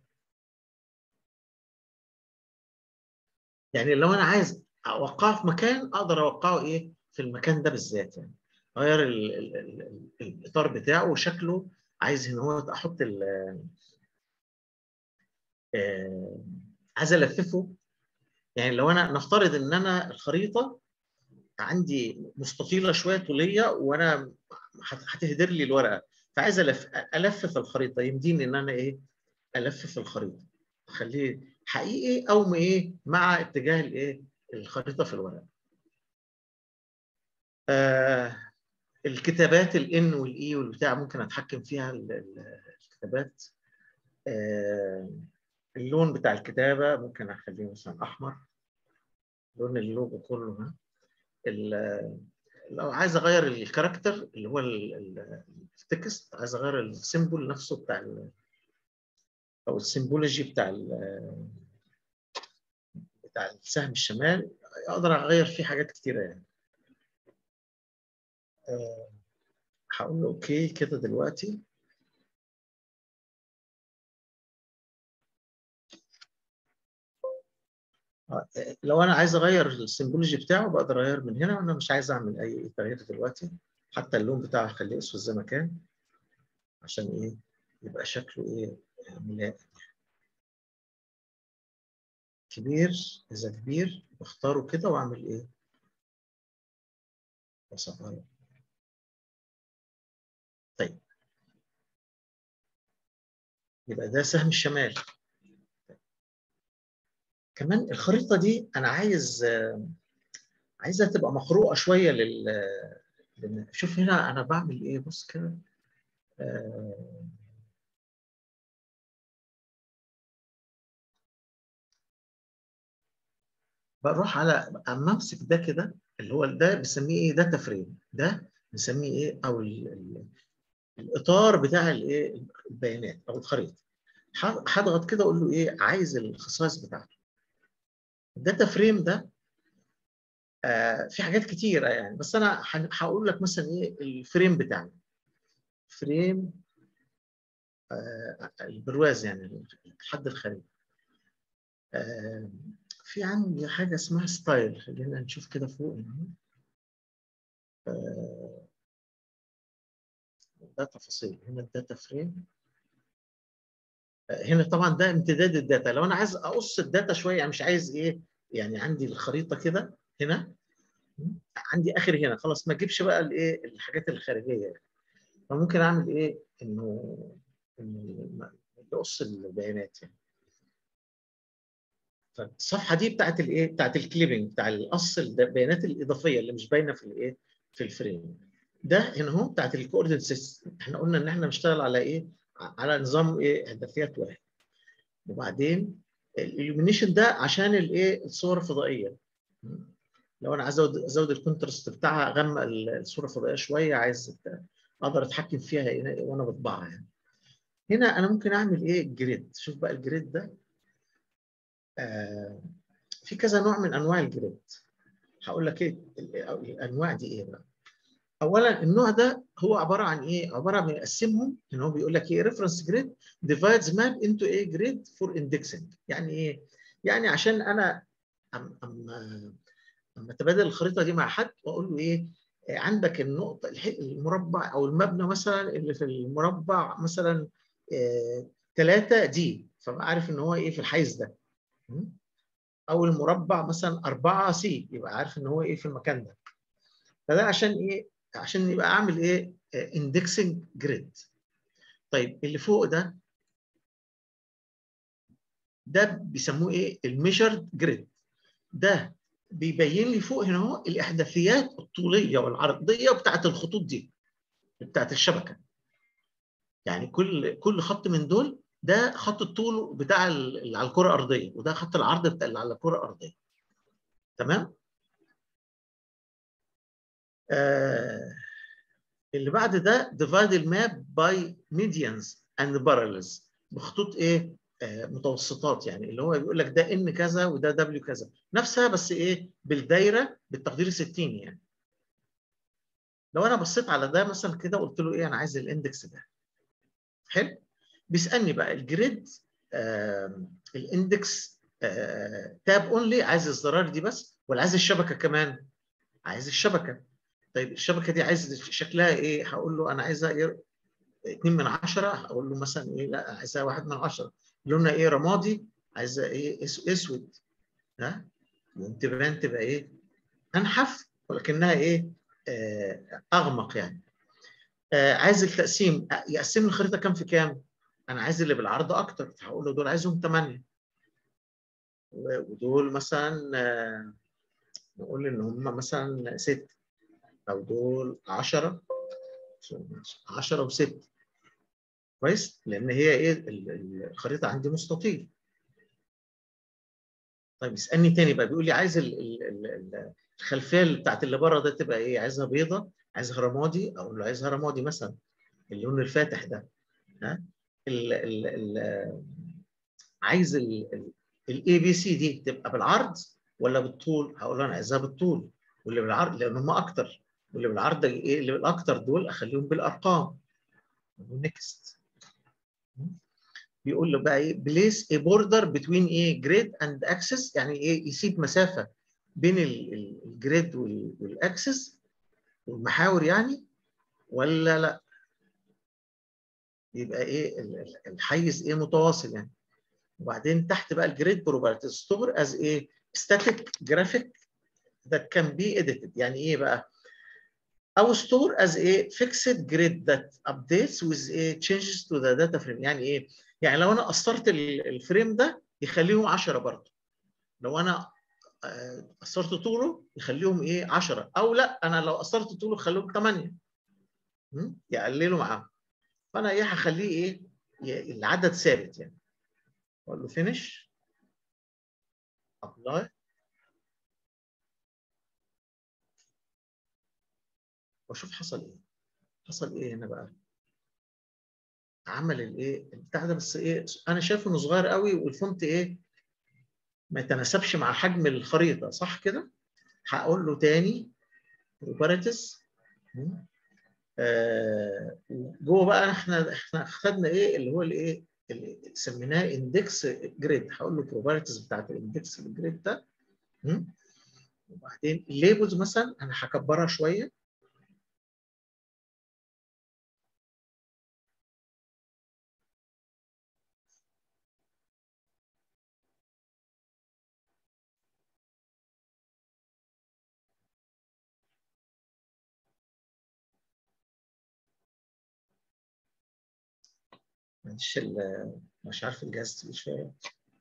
Speaker 1: يعني لو انا عايز اوقعه في مكان اقدر اوقعه ايه في المكان ده بالذات يعني غير ال ال ال الاطار بتاعه وشكله عايز ان هو احط ال عايز الففه يعني لو انا نفترض ان انا الخريطه عندي مستطيله شويه طوليه وانا هتهدر لي الورقه فعايز الف الفف الخريطه يمديني ان انا ايه الفف الخريطه اخليه حقيقي او ايه مع اتجاه الايه الخريطه في الورقه آه الكتابات الان والاي والبتاع ممكن اتحكم فيها الكتابات آه اللون بتاع الكتابه ممكن اخليه مثلا احمر لون اللوجو كله ها لو عايز اغير الكاركتر اللي هو التكست عايز اغير السيمبل نفسه بتاع او السيمبولوجي بتاع ال- بتاع السهم الشمال اقدر اغير فيه حاجات كتيره يعني آه، هقول له اوكي كده دلوقتي آه، لو انا عايز اغير السيمبولوجي بتاعه بقدر اغير من هنا وانا مش عايز اعمل اي تغيير دلوقتي حتى اللون بتاعه خليه اسود زي ما كان عشان ايه يبقى شكله ايه ملائم كبير اذا كبير بختاره كده واعمل ايه بصغره طيب يبقى ده سهم الشمال كمان الخريطه دي انا عايز آه، عايزها تبقى مقروءه شويه لل لل- شوف هنا انا بعمل ايه بص كده آه، بروح على اما امسك ده كده اللي هو ده بنسميه ايه داتا فريم ده بنسميه ايه او ال... ال... الاطار بتاع الايه البيانات او الخريطه ه- هضغط كده اقول له ايه عايز الخصائص بتاعته الداتا فريم ده آه في حاجات كتيره يعني بس انا ه- هقول لك مثلا ايه الفريم بتاعنا فريم آه البرواز يعني الحد الخارجي آه في عندي حاجه اسمها ستايل خلينا نشوف كده فوق هنا آه، ده تفاصيل هنا الداتا فريم هنا طبعا ده امتداد الداتا لو انا عايز اقص الداتا شويه يعني مش عايز ايه يعني عندي الخريطه كده هنا عندي اخر هنا خلاص ما اجيبش بقى الايه الحاجات الخارجيه يعني فممكن اعمل ايه انه انه يقص البيانات يعني فالصفحه دي بتاعت الايه بتاعت الكليبنج بتاع القص البيانات الاضافيه اللي مش باينه في الايه في الفريم ده هنا اهو بتاعت الكوردينيت سيستم احنا قلنا ان احنا بنشتغل على ايه على نظام ايه اهدافيات واحد وبعدين الاليومينيشن ده عشان الايه الصور الفضائيه لو انا عايز ازود ازود الكونتراست بتاعها اغمق الصوره الفضائيه شويه عايز اقدر اتحكم فيها هنا وانا بطبعها يعني هنا انا ممكن اعمل ايه جريد شوف بقى الجريد ده آه في كذا نوع من انواع الجريد هقول لك ايه الانواع دي ايه بقى اولا النوع ده هو عباره عن ايه عباره عن بيقسمهم ان هو بيقول لك ايه ريفرنس جريد ديفايدز ماب انتو ايه جريد فور اندكسنج يعني ايه يعني عشان انا اما اما اما اتبادل الخريطه دي مع حد واقول له ايه عندك النقطه المربع او المبنى مثلا اللي في المربع مثلا 3 دي فبقى عارف ان هو ايه في الحيز ده او المربع مثلا 4 سي يبقى عارف ان هو ايه في المكان ده فده عشان ايه عشان يبقى اعمل ايه اندكسنج جريد طيب اللي فوق ده ده بيسموه ايه الميجرد جريد ده بيبين لي فوق هنا اهو الاحداثيات الطوليه والعرضيه بتاعت الخطوط دي بتاعت الشبكه يعني كل كل خط من دول ده خط الطول بتاع اللي على الكره الارضيه وده خط العرض بتاع اللي على الكره الارضيه تمام آه اللي بعد ده divide الماب by medians and parallels بخطوط ايه آه متوسطات يعني اللي هو بيقول لك ده ان كذا وده دبليو كذا نفسها بس ايه بالدايره بالتقدير 60 يعني لو انا بصيت على ده مثلا كده قلت له ايه انا عايز الاندكس ده حلو بيسالني بقى الجريد آه الاندكس آه تاب اونلي عايز الزرار دي بس ولا عايز الشبكه كمان عايز الشبكه طيب الشبكه دي عايز شكلها ايه هقول له انا عايزها ايه 2 من 10 هقول له مثلا ايه لا عايزها 1 من 10 لونها ايه رمادي عايزها ايه اسود ها وانتباه تبقى ايه انحف ولكنها ايه آه اغمق يعني آه عايز التقسيم يقسم لي الخريطه كام في كام انا عايز اللي بالعرض اكتر هقول له دول عايزهم 8 ودول مثلا آه نقول ان هم مثلا 6 او دول 10 10 و6 كويس لان هي ايه الخريطه عندي مستطيل طيب اسالني تاني بقى بيقول لي عايز الخلفيه بتاعت اللي بره ده تبقى ايه عايزها بيضه عايزها رمادي اقول له عايزها رمادي مثلا اللون الفاتح ده ها ال ال ال عايز الاي بي سي دي تبقى بالعرض ولا بالطول؟ هقول له انا عايزها بالطول واللي بالعرض لان هم اكتر واللي بالعرض ايه اللي بالاكتر دول اخليهم بالارقام نكست بيقول له بقى ايه بليس a border between ايه جريد اند اكسس يعني ايه يسيب مسافه بين الجريد والاكسس والمحاور يعني ولا لا يبقى ايه الحيز ايه متواصل يعني وبعدين تحت بقى الجريد بروبرتيز ستور از ايه static graphic that can be edited يعني ايه بقى او store as a fixed grid that updates with a changes to the data frame يعني ايه يعني لو انا قصرت الفريم ده يخليهم 10 برضه لو انا قصرت طوله يخليهم ايه 10 او لا انا لو قصرت طوله خليهم 8 يقللوا معاهم فانا ايه هخليه ايه العدد ثابت يعني اقول له فينش ابلاي واشوف حصل ايه حصل ايه هنا بقى عمل الايه البتاع ده بس ايه انا شايف انه صغير قوي والفونت ايه ما يتناسبش مع حجم الخريطه صح كده هقول له تاني بروبرتيز آه جوه بقى احنا احنا خدنا ايه اللي هو الايه اللي سميناه اندكس جريد هقول له بروبرتيز بتاعت الاندكس جريد ده وبعدين الليبلز مثلا انا هكبرها شويه معلش مش عارف الجهاز تقيل شويه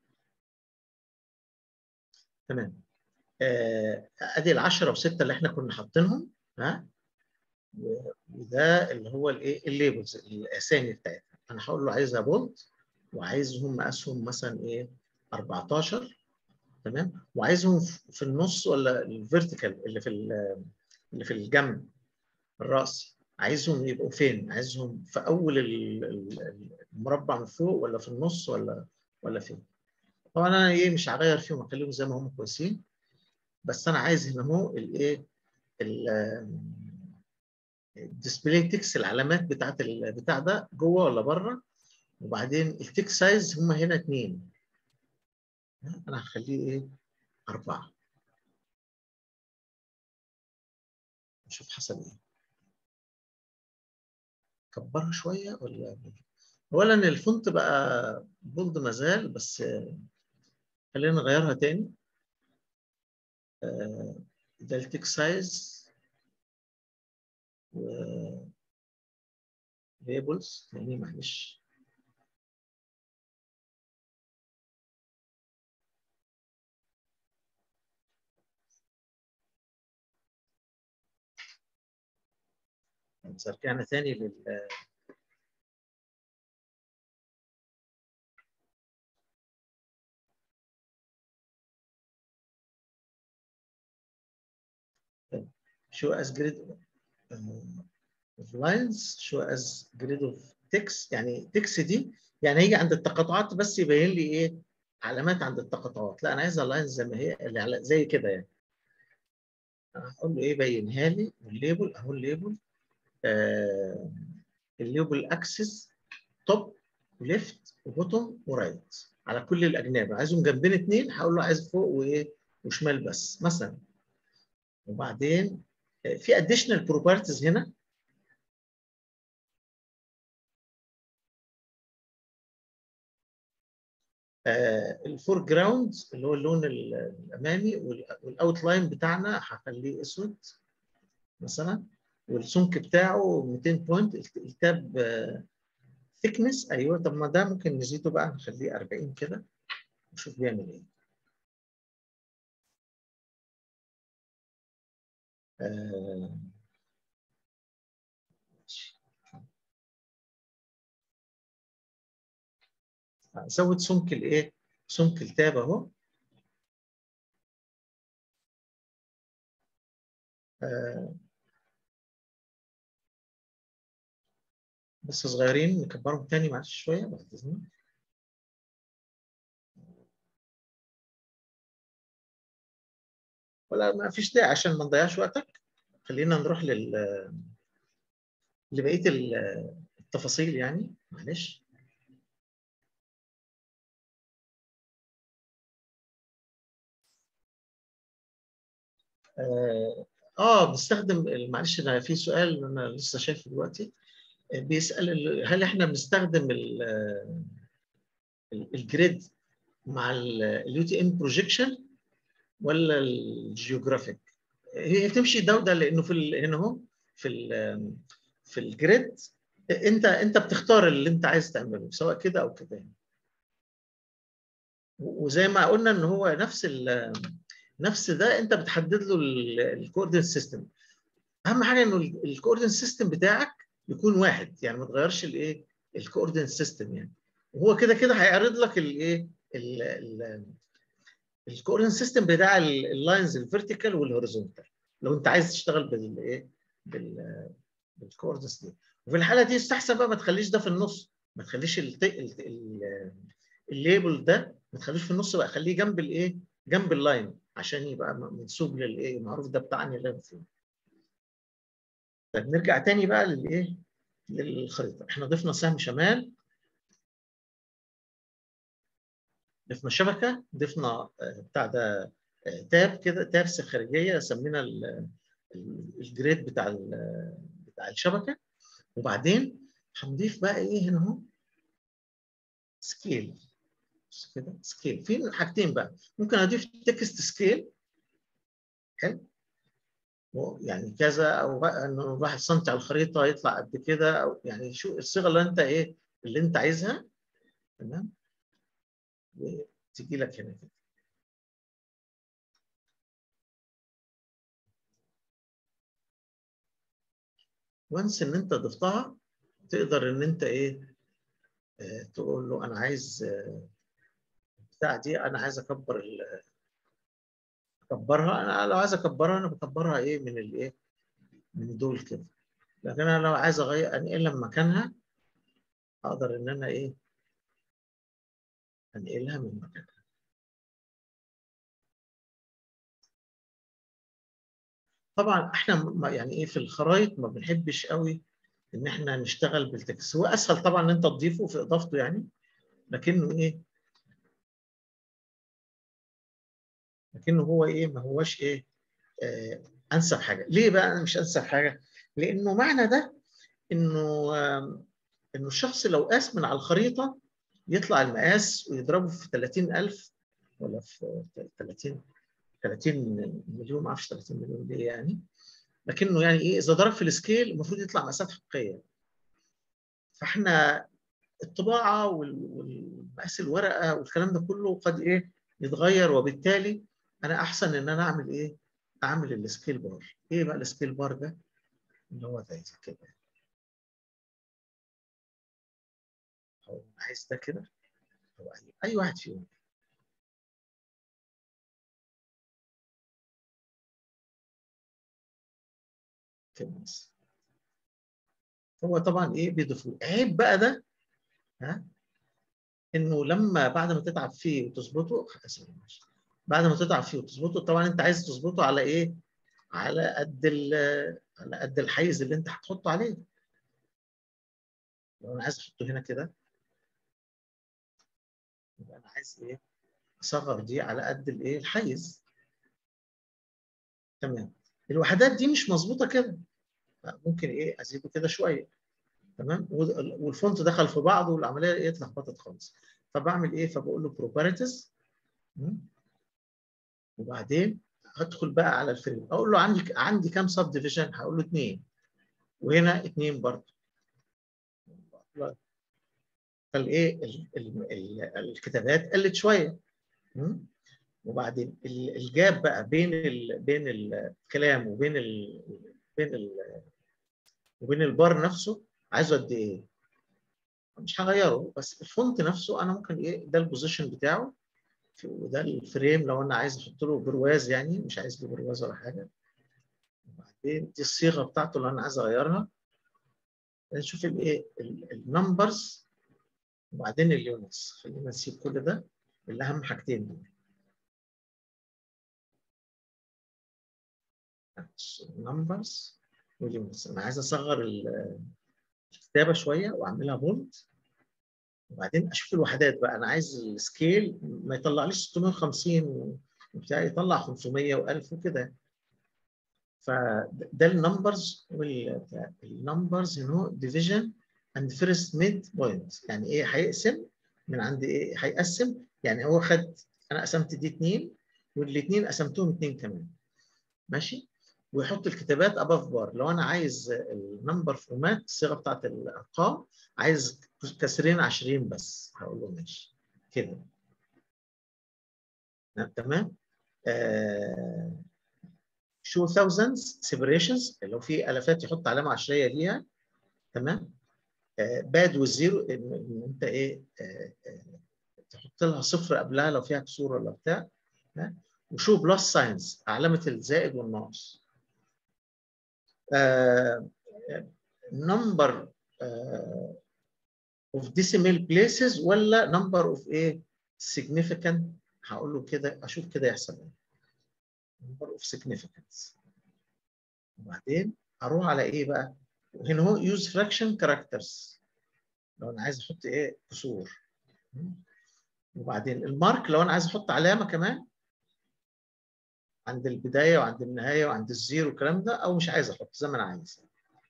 Speaker 1: تمام آه ادي ال 10 و6 اللي احنا كنا حاطينهم ها وده اللي هو الايه الليبلز الاسامي بتاعتها انا هقول له عايزها بولد وعايزهم مقاسهم مثلا ايه 14 تمام وعايزهم في النص ولا الفيرتيكال اللي في اللي في الجنب الراسي عايزهم يبقوا فين؟ عايزهم في اول المربع من فوق ولا في النص ولا ولا فين؟ طبعا انا ايه مش هغير فيهم اخليهم زي ما هم كويسين بس انا عايز هنا اهو الايه الديسبلاي تكس العلامات بتاعت البتاع ده جوه ولا بره وبعدين التيك سايز هم هنا اثنين انا هخليه ايه؟ اربعه نشوف حصل ايه كبرها شويه ولا اولا الفونت بقى بولد مازال بس خلينا نغيرها تاني ده التيك سايز و ليبلز يعني معلش رجعنا تاني لل show as grid of lines show as grid of text يعني text دي يعني هيجي عند التقاطعات بس يبين لي ايه علامات عند التقاطعات لا انا عايزها لاينز زي ما هي اللي زي كده يعني انا هقول له ايه بينها لي والليبل اهو الليبل آه الليبل اكسس توب وليفت وبوتوم ورايت على كل الاجناب عايزهم جنبين اثنين هقول له عايز فوق وايه وشمال بس مثلا وبعدين في additional properties هنا الفور جراوند اللي هو اللون الامامي والاوت لاين بتاعنا هخليه اسود مثلا والسمك بتاعه 200 بوينت التاب ثيكنس ايوه طب ما ده ممكن نزيده بقى نخليه 40 كده نشوف بيعمل ايه آه. زود سمك الايه؟ سمك التاب اهو آه. بس صغيرين نكبرهم تاني معلش شويه بعد اذنك ولا ما فيش داعي عشان ما نضيعش وقتك خلينا نروح لل لبقيه التفاصيل يعني معلش اه, آه بنستخدم معلش انا في سؤال انا لسه شايفه دلوقتي بيسال هل احنا بنستخدم الجريد مع اليو تي ام بروجيكشن ولا الجيوغرافيك هي بتمشي ده وده لانه في هنا اهو في ال في الجريد انت انت بتختار اللي انت عايز تعمله سواء كده او كده يعني. وزي ما قلنا ان هو نفس نفس ده انت بتحدد له الكوردينيت سيستم اهم حاجه انه الكوردينيت سيستم بتاعك يكون واحد يعني ما تغيرش الايه الكوردينيت سيستم يعني وهو كده كده هيعرض لك الايه الكوردينيت سيستم بتاع اللاينز الفيرتيكال والهوريزونتال لو انت عايز تشتغل بالايه بال بالكوردينيت دي وفي الحاله دي يستحسن بقى ما تخليش ده في النص ما تخليش الليبل ده ما تخليش في النص بقى خليه جنب الايه جنب اللاين عشان يبقى منسوب للايه معروف ده بتاعني اللي فين طيب نرجع تاني بقى للايه للخريطه احنا ضفنا سهم شمال ضفنا شبكه ضفنا بتاع ده تاب كده تابس خارجيه سمينا الجريد بتاع بتاع الشبكه وبعدين هنضيف بقى ايه هنا اهو سكيل كده سكيل في حاجتين بقى ممكن اضيف تكست سكيل حلو يعني كذا او بقى انه 1 سم على الخريطه يطلع قد كده او يعني شو الصيغه اللي انت ايه اللي انت عايزها تمام وتجي لك هنا كده وانس ان انت ضفتها تقدر ان انت ايه آه تقول له انا عايز آه بتاع دي انا عايز اكبر اكبرها انا لو عايز اكبرها انا بكبرها ايه من الايه من دول كده لكن انا لو عايز اغير انقلها من مكانها اقدر ان انا ايه انقلها من مكانها طبعا احنا يعني ايه في الخرايط ما بنحبش قوي ان احنا نشتغل بالتكست هو اسهل طبعا ان انت تضيفه في اضافته يعني لكنه ايه لكنه هو ايه ما هوش ايه آه انسب حاجه ليه بقى انا مش انسب حاجه لانه معنى ده انه آه انه الشخص لو قاس من على الخريطه يطلع المقاس ويضربه في 30000 ولا في 30 30 مليون ما اعرفش 30 مليون ليه يعني لكنه يعني ايه اذا ضرب في السكيل المفروض يطلع مقاسات حقيقيه فاحنا الطباعه والمقاس الورقه والكلام ده كله قد ايه يتغير وبالتالي انا احسن ان انا اعمل ايه؟ اعمل السكيل بار. ايه بقى السكيل بار ده؟ اللي هو زي كده. او عايز ده كده او اي اي واحد فيهم. كده بس. هو طبعا ايه بيضيفوا عيب بقى ده ها انه لما بعد ما تتعب فيه وتظبطه بعد ما تتعب فيه وتظبطه طبعا انت عايز تظبطه على ايه؟ على قد على قد الحيز اللي انت هتحطه عليه. لو انا عايز احطه هنا كده يبقى انا عايز ايه؟ اصغر دي على قد الايه؟ الحيز. تمام. الوحدات دي مش مظبوطه كده. ممكن ايه ازيده كده شويه. تمام والفونت دخل في بعضه والعمليه ايه اتلخبطت خالص. فبعمل ايه؟ فبقول له بروبرتيز وبعدين هدخل بقى على الفريم اقول له عندي عندي كام سب ديفيجن هقول له اثنين وهنا اثنين برضه فالايه الكتابات قلت شويه وبعدين الجاب بقى بين ال بين الكلام وبين ال بين ال وبين البار نفسه عايزه قد ايه؟ مش هغيره بس الفونت نفسه انا ممكن ايه ده البوزيشن بتاعه وده الفريم لو انا عايز احط له برواز يعني مش عايز له برواز ولا حاجه وبعدين دي الصيغه بتاعته اللي انا عايز اغيرها نشوف الايه النمبرز وبعدين اليونتس خلينا نسيب كل ده اللي اهم حاجتين دول نمبرز انا عايز اصغر الكتابه شويه واعملها بولد وبعدين اشوف الوحدات بقى انا عايز السكيل ما يطلعليش 650 وبتاع يطلع 500 و1000 وكده فده النمبرز النمبرز هنا ديفيجن اند فيرست ميد بوينت يعني ايه هيقسم من عند ايه هيقسم يعني هو خد انا قسمت دي اثنين والاثنين قسمتهم اثنين كمان ماشي ويحط الكتابات اباف بار لو انا عايز النمبر فورمات الصيغه بتاعت الارقام عايز كسرين 20 بس هقول له ماشي كده تمام آه شو thousands separations لو في الافات يحط علامه عشريه ليها تمام آه باد والزيرو ان انت ايه آه آه تحط لها صفر قبلها لو فيها كسور ولا بتاع وشو بلس ساينز علامه الزائد والناقص number of decimal places ولا number of ايه significant هقول له كده اشوف كده يحصل ايه number of significance وبعدين اروح على ايه بقى هنا هو use fraction characters لو انا عايز احط ايه كسور وبعدين المارك لو انا عايز احط علامه كمان عند البدايه وعند النهايه وعند الزيرو والكلام ده او مش عايز احط زي ما انا عايز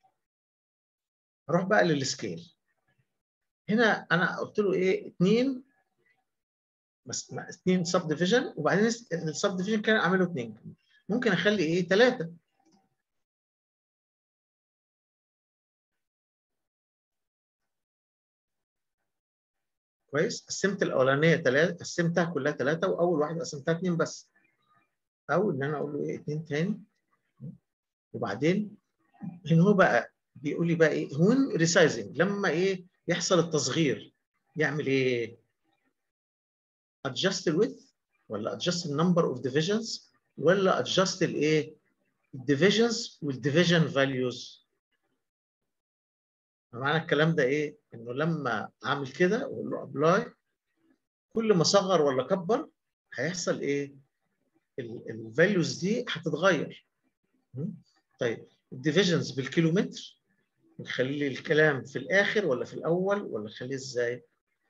Speaker 1: اروح بقى للسكيل هنا انا قلت له ايه اثنين بس اثنين سب ديفيجن وبعدين السب ديفيجن كان اعمله اثنين ممكن اخلي ايه ثلاثه كويس قسمت الاولانيه ثلاثه قسمتها كلها ثلاثه واول واحده قسمتها اثنين بس او ان انا اقول له ايه اثنين تاني وبعدين هنا هو بقى بيقول لي بقى ايه هون ريسايزنج لما ايه يحصل التصغير يعمل ايه adjust the width ولا adjust the number of divisions ولا adjust الايه الديفيجنز والديفيجن فاليوز معنى الكلام ده ايه انه لما اعمل كده واقول له ابلاي كل ما اصغر ولا اكبر هيحصل ايه الفاليوز دي هتتغير طيب الديفيجنز بالكيلومتر نخلي الكلام في الاخر ولا في الاول ولا نخليه ازاي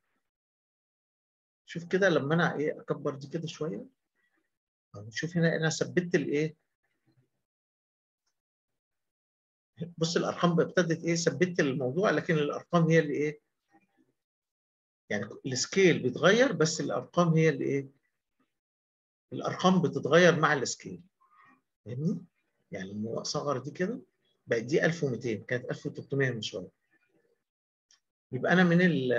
Speaker 1: شوف كده لما انا ايه اكبر دي كده شويه شوف هنا انا ثبت الايه بص الارقام ابتدت ايه ثبت الموضوع لكن الارقام هي اللي ايه يعني السكيل بيتغير بس الارقام هي اللي ايه الارقام بتتغير مع السكيل فاهمني يعني لما اصغر دي كده بقت دي 1200 كانت 1300 من شويه يبقى انا من ال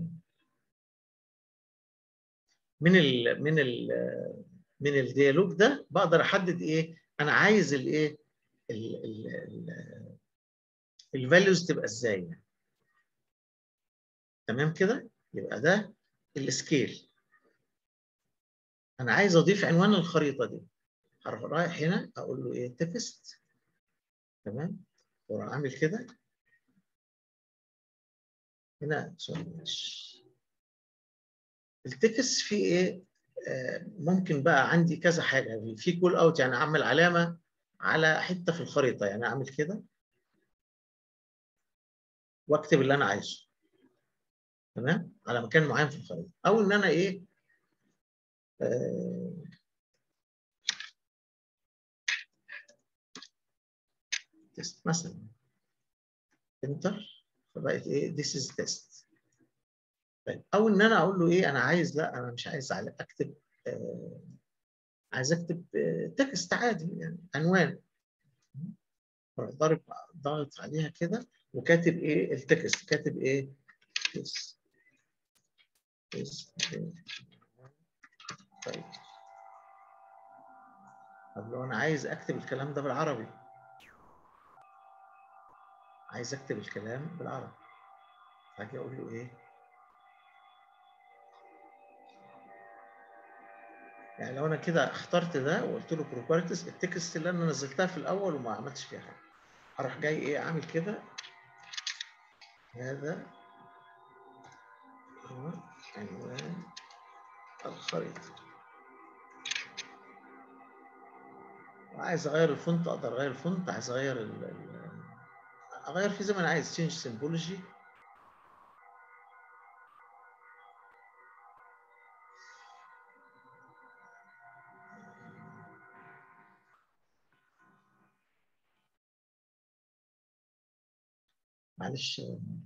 Speaker 1: من ال من ال من الديالوج ده بقدر احدد ايه انا عايز الايه الفاليوز تبقى ازاي يعني. تمام كده يبقى ده السكيل انا عايز اضيف عنوان الخريطه دي هروح رايح هنا اقول له ايه تكست تمام واروح اعمل كده هنا سوري التكست فيه ايه آه ممكن بقى عندي كذا حاجه في كول اوت يعني اعمل علامه على حته في الخريطه يعني اعمل كده واكتب اللي انا عايزه تمام على مكان معين في الخريطه او ان انا ايه آه تيست مثلا انتر فبقت ايه this is test طيب او ان انا اقول له ايه انا عايز لا انا مش عايز اكتب آه عايز اكتب آه تكست عادي يعني عنوان ضارب ضاغط عليها كده وكاتب ايه التكست كاتب ايه this is طيب طب لو انا عايز اكتب الكلام ده بالعربي عايز اكتب الكلام بالعربي هاجي اقول له ايه يعني لو انا كده اخترت ده وقلت له بروبرتيز التكست اللي انا نزلتها في الاول وما عملتش فيها حاجه اروح جاي ايه عامل كده هذا هو عنوان الخريطه عايز اغير الفونت اقدر اغير الفونت عايز اغير ال... اغير فيه زي ما انا عايز تشينج سيمبولوجي معلش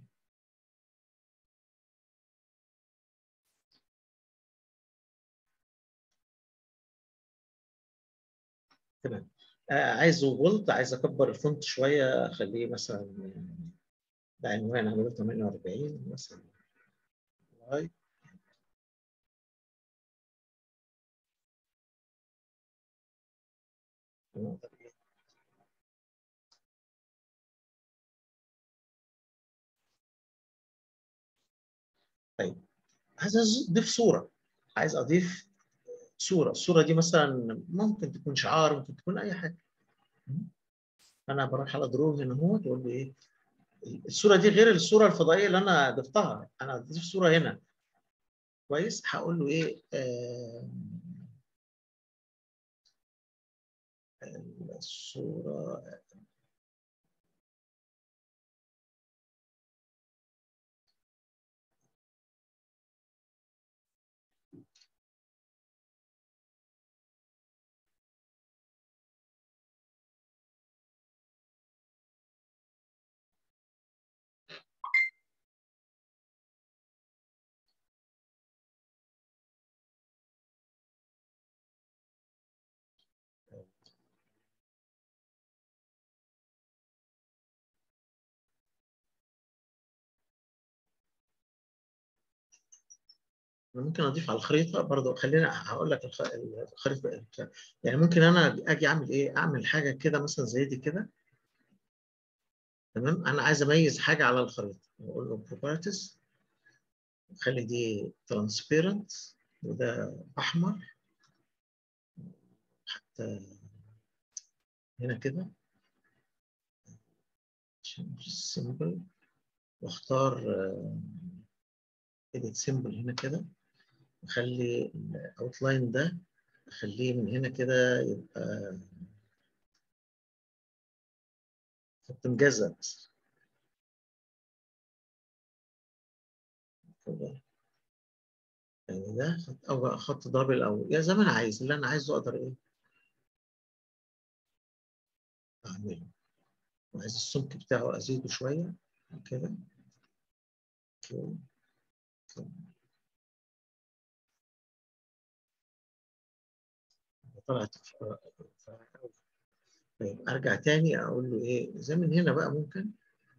Speaker 1: تمام آه عايزه بولد عايز اكبر الفونت شويه اخليه مثلا ده عنوان اعمله 48 مثلا واي طيب عايز اضيف صوره عايز اضيف صوره الصوره دي مثلا ممكن تكون شعار ممكن تكون اي حاجه انا بروح على دروب هنا اهو تقول لي ايه الصوره دي غير الصوره الفضائيه اللي انا ضفتها انا ضفت صوره هنا كويس هقول له ايه آه الصوره ممكن اضيف على الخريطه برضه خلينا هقول لك الخريطه يعني ممكن انا اجي اعمل ايه اعمل حاجه كده مثلا زي دي كده تمام انا عايز اميز حاجه على الخريطه اقول له properties خلي دي ترانسبيرنت وده احمر حتى هنا كده سيمبل واختار edit symbol هنا كده اخلي الاوتلاين ده اخليه من هنا كده يبقى خط مجزأ بس كده يعني ده خط او خط دبل او يا زي ما انا عايز اللي انا عايزه اقدر ايه اعمله وعايز السمك بتاعه ازيده شويه كده كده طلعت طيب ارجع تاني اقول له ايه زي من هنا بقى ممكن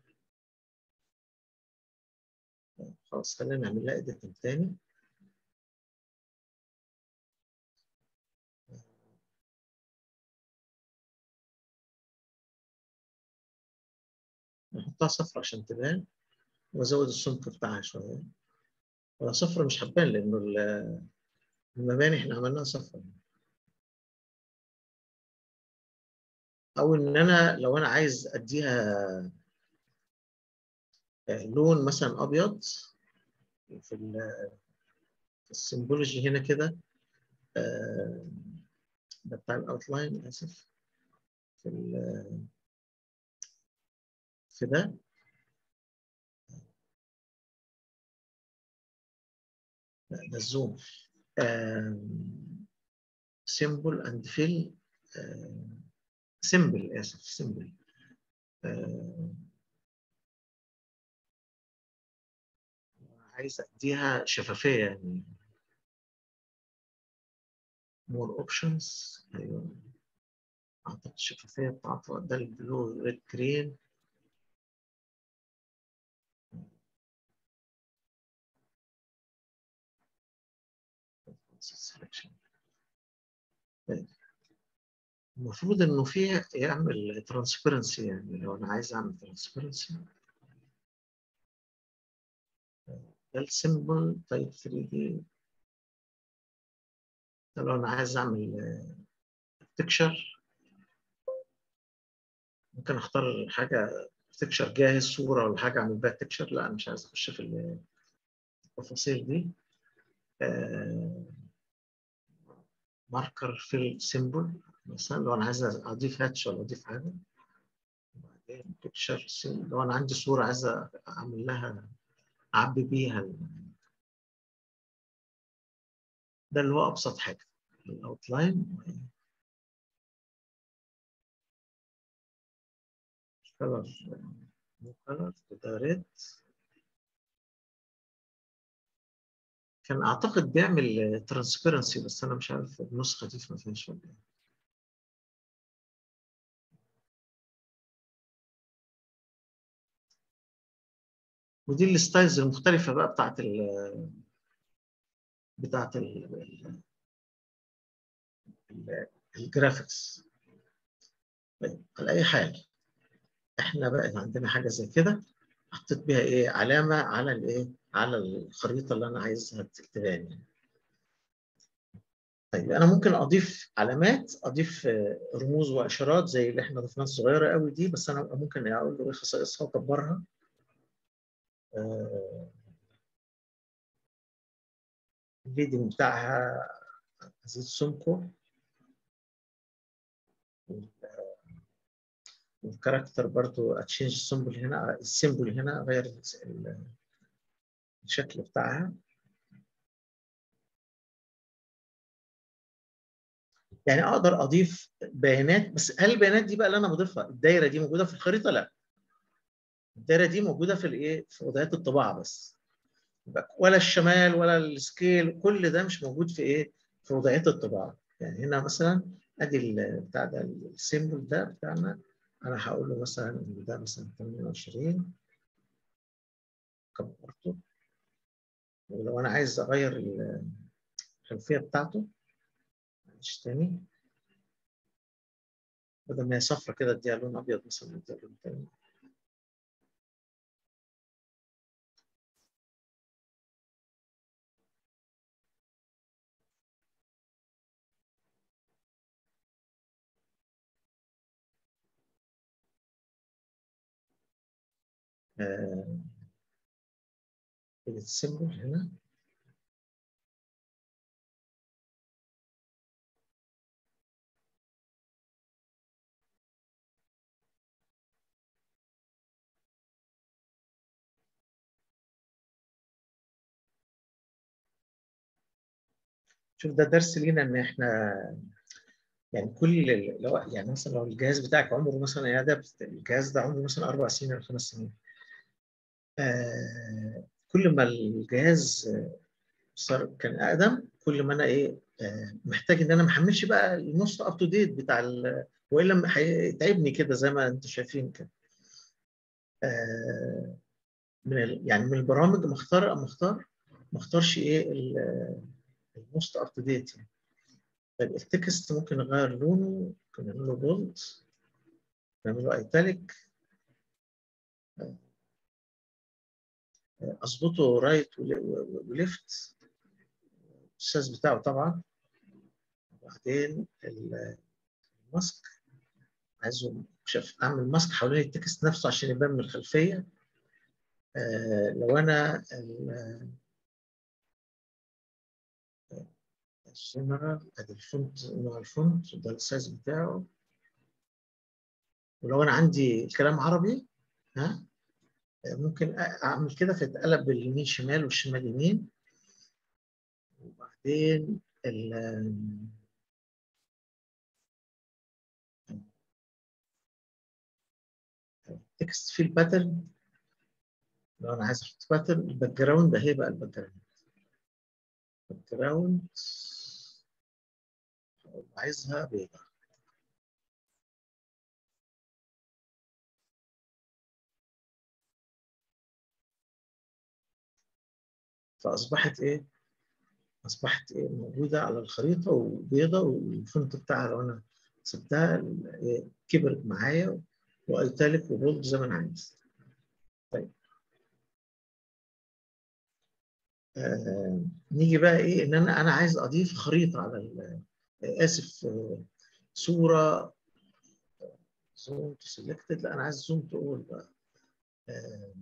Speaker 1: خلاص خلينا نعمل لها اديتنج تاني نحطها صفر عشان تبان وازود السمك بتاعها شويه ولا صفر مش هتبان لانه المباني احنا عملناها صفر او ان انا لو انا عايز اديها لون مثلا ابيض في السيمبولوجي هنا كده ده بتاع الاوتلاين اسف في في ده لا ده الزوم سيمبل اند فيل سيمبل اسف سيمبل عايز اديها شفافيه يعني مور اوبشنز ايوه اعطيت الشفافيه بتاعته ده البلو ريد جرين المفروض انه فيه يعمل ترانسبيرنسي يعني لو انا عايز اعمل ترانسبيرنسي ده السيمبل تايب 3 دي لو انا عايز اعمل تكشر ممكن اختار حاجه تكشر جاهز صوره ولا حاجه اعمل بيها تكشر لا انا مش عايز اخش في التفاصيل دي ماركر في السيمبل مثلا لو انا عايز اضيف هاتش ولا اضيف حاجه وبعدين بيكتشر لو انا عندي صوره عايز اعمل لها اعبي بيها ال- ده اللي هو ابسط حاجه الاوتلاين كلر نو كلر ده ريد كان اعتقد بيعمل ترانسبيرنسي بس انا مش عارف النسخه دي ما فيهاش ولا ايه ودي الستايلز المختلفه بقى بتاعت ال بتاعت ال ال- الجرافيكس طيب على اي حال احنا بقى عندنا حاجه زي كده حطيت بيها ايه علامه على الايه على الخريطه اللي انا عايزها تبان طيب انا ممكن اضيف علامات اضيف آه، رموز واشارات زي اللي احنا ضفناها الصغيره قوي دي بس انا ممكن اقول له ايه خصائصها واكبرها آه، الليدنج بتاعها ازيد سمكه والكاركتر برضو اتشينج السيمبل هنا السيمبل هنا اغير ال- الشكل بتاعها يعني اقدر اضيف بيانات بس هل البيانات دي بقى اللي انا بضيفها الدايره دي موجوده في الخريطه لا الدايره دي موجوده في الايه في وضعيات الطباعه بس يبقى ولا الشمال ولا السكيل كل ده مش موجود في ايه في وضعيات الطباعه يعني هنا مثلا ادي ال- بتاع ده السيمبل ده بتاعنا انا هقول له مثلا ان ده مثلا 28 كبرته ولو انا عايز اغير الخلفيه بتاعته معلش تاني بدل ما هي صفرا كده اديها لون ابيض مثلا اديها لون تاني آه، السيمبل هنا شوف ده درس لينا ان احنا يعني كل لو يعني مثلا لو الجهاز بتاعك عمره مثلا يعني ده الجهاز ده عمره مثلا اربع سنين او خمس سنين آه كل ما الجهاز صار كان اقدم كل ما انا ايه آه محتاج ان انا ما احملش بقى النص اب تو ديت بتاع ال- والا هيتعبني كده زي ما انتم شايفين كده آه من ال- يعني من البرامج مختار مختار ما اختارش ايه الموست اب تو ديت يعني طيب التكست ممكن نغير لونه ممكن نعمله بولد نعمله ايتاليك اظبطه رايت وليفت السايز بتاعه طبعا وبعدين الماسك عايزه شاف اعمل ماسك حوالين التكست نفسه عشان يبان من الخلفيه آه لو انا الجنرال ادي الفونت نوع الفونت ده السايز بتاعه ولو انا عندي الكلام عربي ها ممكن اعمل كده فيتقلب باليمين شمال والشمال يمين وبعدين ال التكست فيه الباترن لو انا عايز احط باترن الباك جراوند ده هيبقى الباك جراوند الباك جراوند عايزها بيضاء فاصبحت ايه؟ اصبحت ايه موجوده على الخريطه وبيضاء والفونت بتاعها لو انا سبتها إيه كبرت معايا وايتاليك وبولد زي ما انا عايز. طيب آه نيجي بقى ايه ان انا انا عايز اضيف خريطه على اسف آه صوره زوم تو سيلكتد لا انا عايز زوم تو اول بقى آه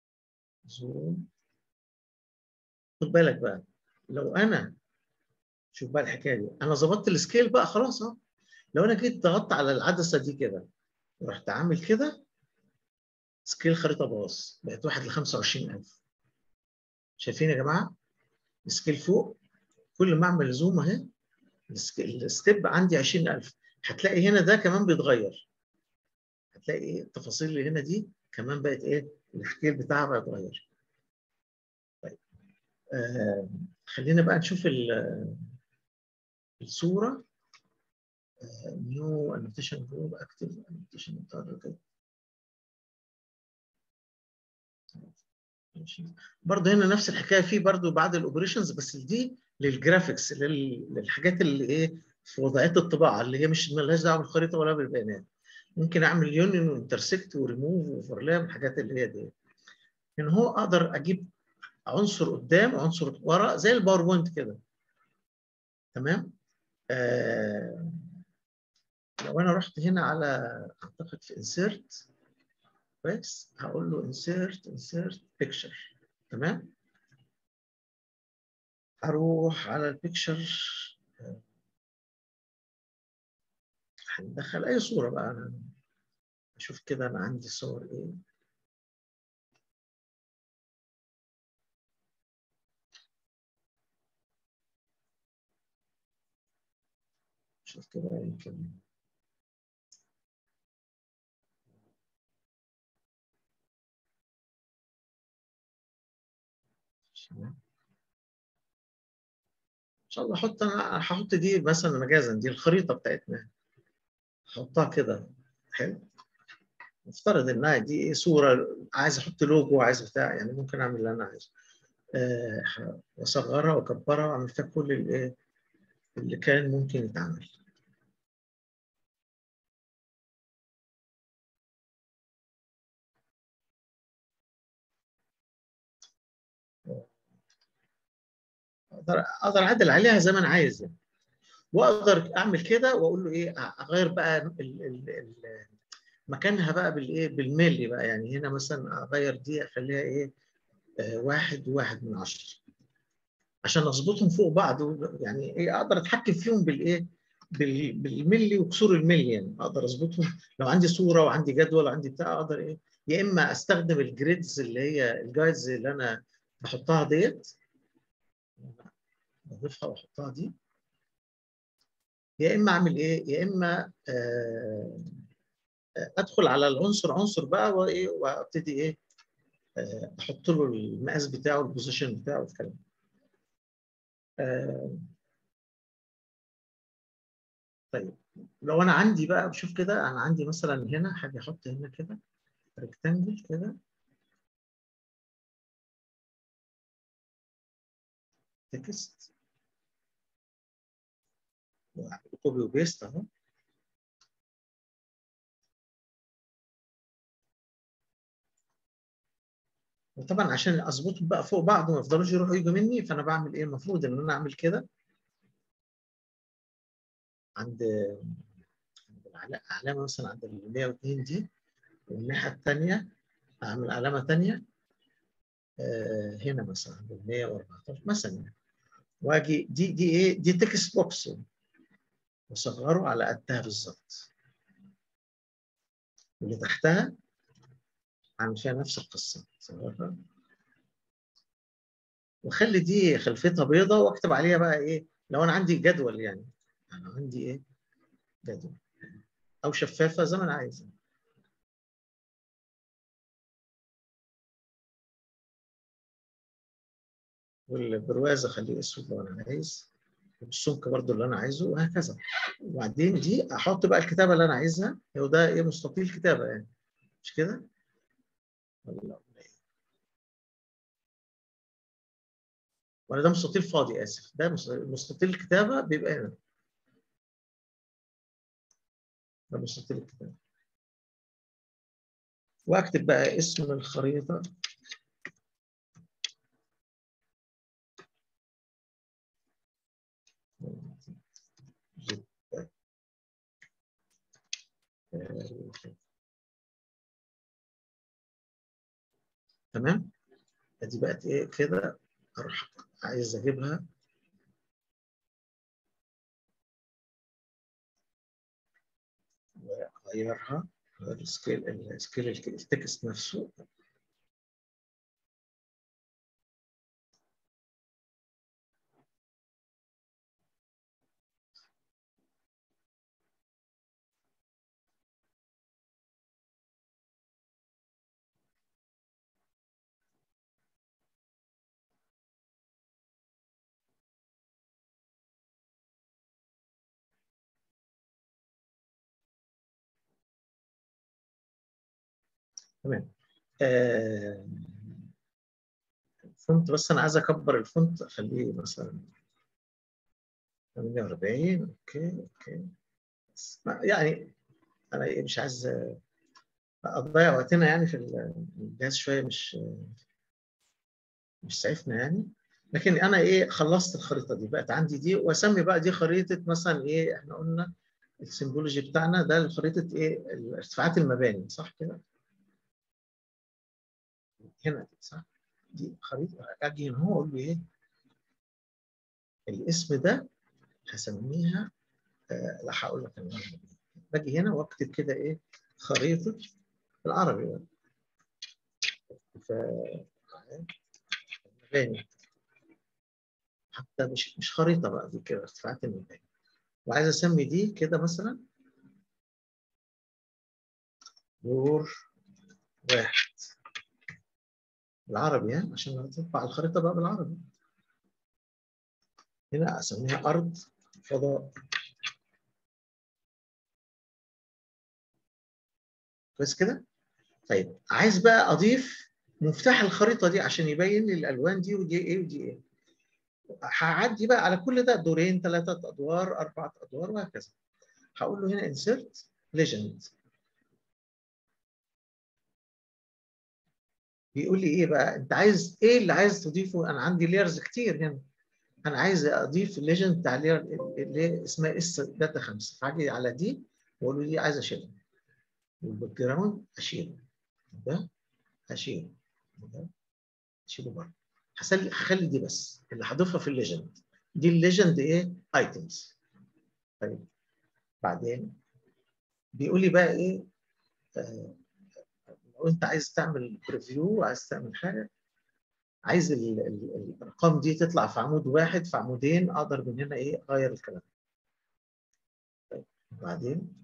Speaker 1: زوم خد بالك بقى لو انا شوف بقى الحكايه دي انا ظبطت السكيل بقى خلاص اهو لو انا جيت ضغطت على العدسه دي كده ورحت عامل كده سكيل خريطه باص بقت 1 ل 25000 شايفين يا جماعه السكيل فوق كل ما اعمل زوم اهي الستيب عندي 20000 هتلاقي هنا ده كمان بيتغير هتلاقي ايه التفاصيل اللي هنا دي كمان بقت ايه السكيل بتاعها بقى اتغير طيب آه خلينا بقى نشوف الصوره نيو انوتيشن جروب اكتف انوتيشن تارجت برضه هنا نفس الحكايه في برضه بعض الاوبريشنز بس دي للجرافيكس للحاجات اللي ايه في وضعيات الطباعه اللي هي مش مالهاش دعوه بالخريطه ولا بالبيانات ممكن اعمل يونيون وانترسكت وريموف واوفرلاب الحاجات اللي هي دي ان هو اقدر اجيب عنصر قدام وعنصر ورا زي الباوربوينت كده تمام آه لو انا رحت هنا على اعتقد في انسيرت كويس هقول له انسيرت انسيرت بيكتشر تمام هروح على البيكتشر هندخل اي صوره بقى انا اشوف كده انا عندي صور ايه شوف كده يمكن ان شاء الله احط انا هحط دي مثلا مجازا دي الخريطه بتاعتنا احطها كده حلو نفترض انها دي ايه صوره عايز احط لوجو عايز بتاع يعني ممكن اعمل اللي انا عايزه أه واصغرها واكبرها واعمل فيها كل الايه اللي كان ممكن يتعمل اقدر اقدر اعدل عليها زي ما انا عايز يعني. واقدر اعمل كده واقول له ايه اغير بقى ال ال ال مكانها بقى بالايه بالملي بقى يعني هنا مثلا اغير دي اخليها ايه آه واحد وواحد من عشرة عشان اظبطهم فوق بعض يعني ايه اقدر اتحكم فيهم بالايه بالملي وكسور الملي يعني اقدر اظبطهم لو عندي صوره وعندي جدول وعندي بتاع اقدر ايه يا اما استخدم الجريدز اللي هي الجايدز اللي انا بحطها ديت اضيفها واحطها دي يا اما اعمل ايه يا اما آه ادخل على العنصر عنصر بقى وايه وابتدي ايه آه احط له المقاس بتاعه البوزيشن بتاعه الكلام آه طيب لو انا عندي بقى بشوف كده انا عندي مثلا هنا حاجه احط هنا كده ريكتانجل كده تكست كوبي وبيست اهو وطبعا عشان اظبطهم بقى فوق بعض وما يفضلوش يروحوا يجوا مني فانا بعمل ايه المفروض ان انا اعمل كده عند علامه مثلا عند ال 102 دي والناحيه الثانيه اعمل علامه ثانيه آه هنا مثلا عند ال 114 مثلا يعني واجي دي دي ايه دي تكست بوكس وصغره على قدها بالظبط واللي تحتها عامل فيها نفس القصه صغرها واخلي دي خلفيتها بيضة واكتب عليها بقى ايه لو انا عندي جدول يعني انا عندي ايه جدول او شفافه زي ما انا عايز والبرواز اخليه اسود لو انا عايز والسمك برضو اللي انا عايزه وهكذا وبعدين دي احط بقى الكتابه اللي انا عايزها هو ده ايه مستطيل كتابه يعني مش كده؟ ولا ولا ده مستطيل فاضي اسف ده مستطيل الكتابه بيبقى هنا ده مستطيل الكتابه واكتب بقى اسم الخريطه تمام ادي بقت ايه كده اروح عايز اجيبها اغيرها اغير السكيل السكيل التكست نفسه تمام آه، الفونت بس انا عايز اكبر الفونت اخليه مثلا 48 اوكي اوكي بس ما- يعني انا إيه مش عايز اضيع وقتنا يعني في الجهاز شويه مش مش سعفنا يعني لكن انا ايه خلصت الخريطه دي بقت عندي دي واسمي بقى دي خريطه مثلا ايه احنا قلنا السيمبولوجي بتاعنا ده خريطه ايه ارتفاعات المباني صح كده؟ هنا دي صح؟ دي خريطه اجي هنا هو اقول له ايه؟ الاسم ده هسميها آه لا هقول لك انا باجي هنا واكتب كده ايه؟ خريطه بالعربي بقى. ف المباني حتى مش مش خريطه بقى دي كده ارتفاعات المباني وعايز اسمي دي كده مثلا دور واحد بالعربي ها عشان تطبع الخريطه بقى بالعربي هنا اسميها ارض فضاء كويس كده طيب عايز بقى اضيف مفتاح الخريطه دي عشان يبين لي الالوان دي ودي ايه ودي ايه هعدي بقى على كل ده دورين ثلاثه ادوار اربعه ادوار وهكذا هقول له هنا insert legend بيقول لي ايه بقى انت عايز ايه اللي عايز تضيفه انا عندي layers كتير هنا انا عايز اضيف الليجند بتاع اللي اللي اسمها اس داتا 5 فاجي على دي واقول له دي عايز اشيلها والباك جراوند اشيله ده اشيله ده اشيله بره هخلي هخلي دي بس اللي هضيفها في الليجند دي الليجند ايه ايتمز طيب بعدين بيقول لي بقى ايه آه لو انت عايز تعمل بريفيو عايز تعمل حاجه عايز ال ال الارقام دي تطلع في عمود واحد في عمودين اقدر من هنا ايه اغير الكلام طيب وبعدين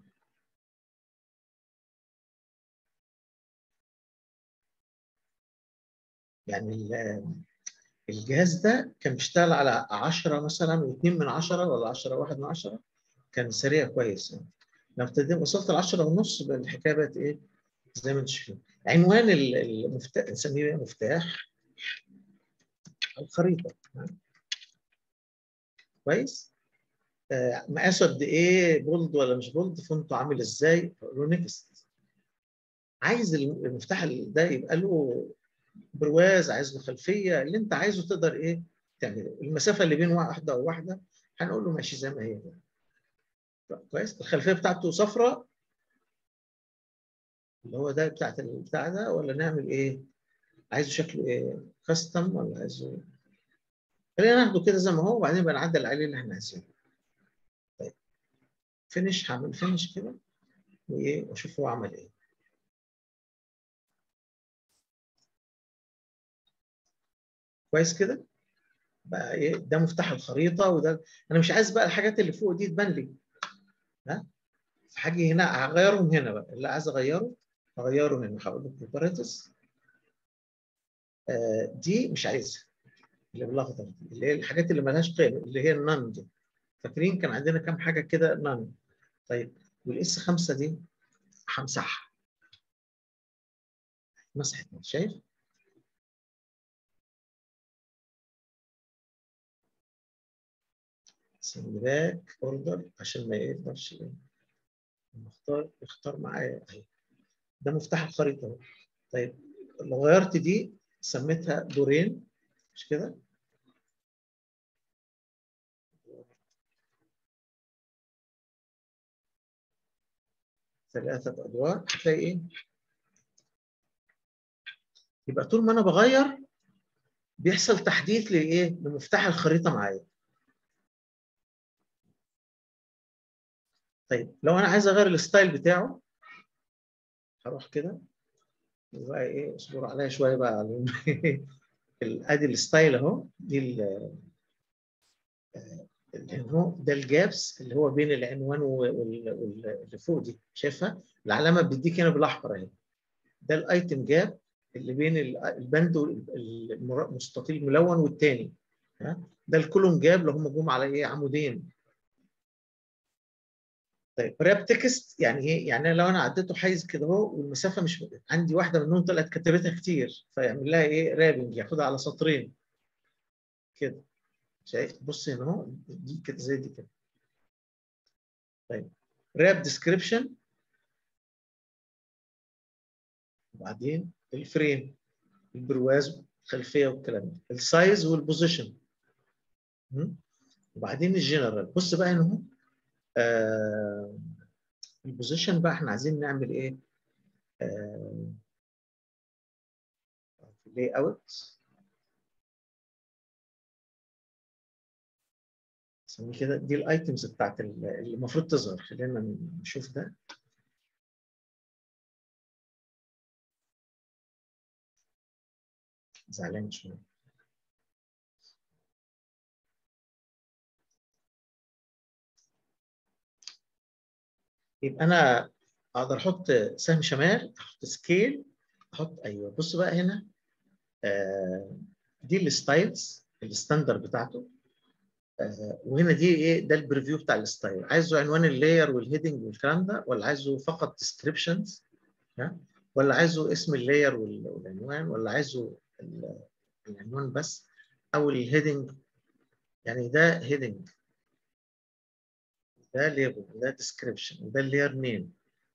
Speaker 1: يعني الجهاز ده كان بيشتغل على 10 مثلا و2 من 10 ولا 10 1 من 10 كان سريع كويس يعني لو ابتديت وصلت ل 10 ونص الحكايه بقت ايه زي ما انتم شايفين عنوان المفتاح نسميه مفتاح الخريطه كويس آه مقاسه قد ايه بولد ولا مش بولد فونته عامل ازاي له نكست عايز المفتاح ده يبقى له برواز عايز له خلفيه اللي انت عايزه تقدر ايه تعمله المسافه اللي بين واحده وواحده هنقول له ماشي زي ما هي كويس الخلفيه بتاعته صفراء اللي هو ده بتاعت البتاع ده ولا نعمل ايه عايزه شكله ايه كاستم ولا عايزه خلينا ناخده كده زي ما هو وبعدين بقى نعدل عليه اللي احنا عايزينه طيب فينش هعمل فينش كده وايه واشوف هو عمل ايه كويس كده بقى ايه ده مفتاح الخريطه وده انا مش عايز بقى الحاجات اللي فوق دي تبان لي ها هاجي هنا هغيرهم هنا بقى اللي عايز اغيره هغيره هنا هقول له بروبرتيز آه دي مش عايزها اللي بالاخضر دي اللي هي الحاجات اللي مالهاش قيمه اللي هي النان دي فاكرين كان عندنا كام حاجه كده نان طيب والاس 5 دي همسحها مسحت شايف سند باك اوردر عشان ما يقدرش نختار اختار معايا اهي ده مفتاح الخريطه اهو طيب لو غيرت دي سميتها دورين مش كده؟ ثلاثة أدوار هتلاقي إيه؟ يبقى طول ما أنا بغير بيحصل تحديث لإيه؟ لمفتاح الخريطة معايا. طيب لو أنا عايز أغير الستايل بتاعه هروح كده وبقى ايه اصبروا عليا شويه بقى على ادي الستايل اهو دي اهو ده الجابس اللي هو بين العنوان واللي فوق دي شايفها العلامه بتديك هنا بالاحمر اهي ده الايتم جاب اللي بين البند المستطيل الملون والثاني ده الكولوم جاب اللي هم جم على ايه عمودين طيب راب تكست يعني ايه؟ يعني لو انا عديته حيز كده اهو والمسافه مش عندي واحده منهم طلعت كتبتها كتير فيعمل لها ايه؟ رابنج ياخدها على سطرين كده شايف؟ بص هنا اهو دي كده زي دي كده. طيب راب ديسكريبشن وبعدين الفريم البرواز الخلفيه والكلام ده السايز والبوزيشن وبعدين الجنرال بص بقى هنا اهو آه البوزيشن بقى احنا عايزين نعمل ايه؟ آه لي اوت نسميه كده دي الايتمز بتاعت اللي المفروض تظهر خلينا نشوف ده زعلان شويه يبقى انا اقدر احط سهم شمال احط سكيل احط ايوه بص بقى هنا آه دي الستايلز الستاندر بتاعته آه وهنا دي ايه ده البريفيو بتاع الستايل عايزه عنوان اللاير والهيدنج والكلام ده ولا عايزه فقط ديسكريبشنز ولا عايزه اسم اللاير والعنوان ولا عايزه العنوان بس او الهيدنج يعني ده هيدنج ده ليبل وده ديسكريبشن وده اللاير نيم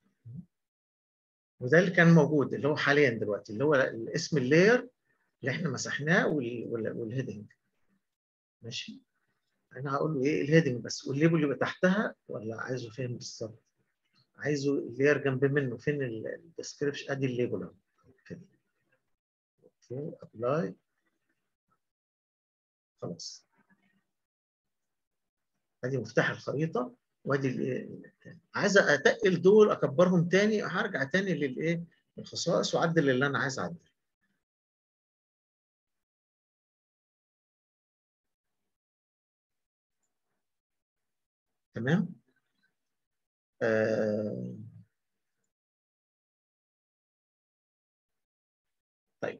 Speaker 1: وده اللي كان موجود اللي هو حاليا دلوقتي اللي هو اسم اللاير اللي احنا مسحناه والهيدنج ماشي انا هقول له ايه الهيدنج بس والليبل يبقى تحتها ولا عايزه فين بالظبط عايزه اللاير جنب منه فين الديسكريبشن ادي الليبل اهو كده اوكي ابلاي خلاص ادي مفتاح الخريطه وادي عايز اتقل دول اكبرهم تاني هرجع تاني للايه الخصائص واعدل اللي انا عايز اعدله تمام آه طيب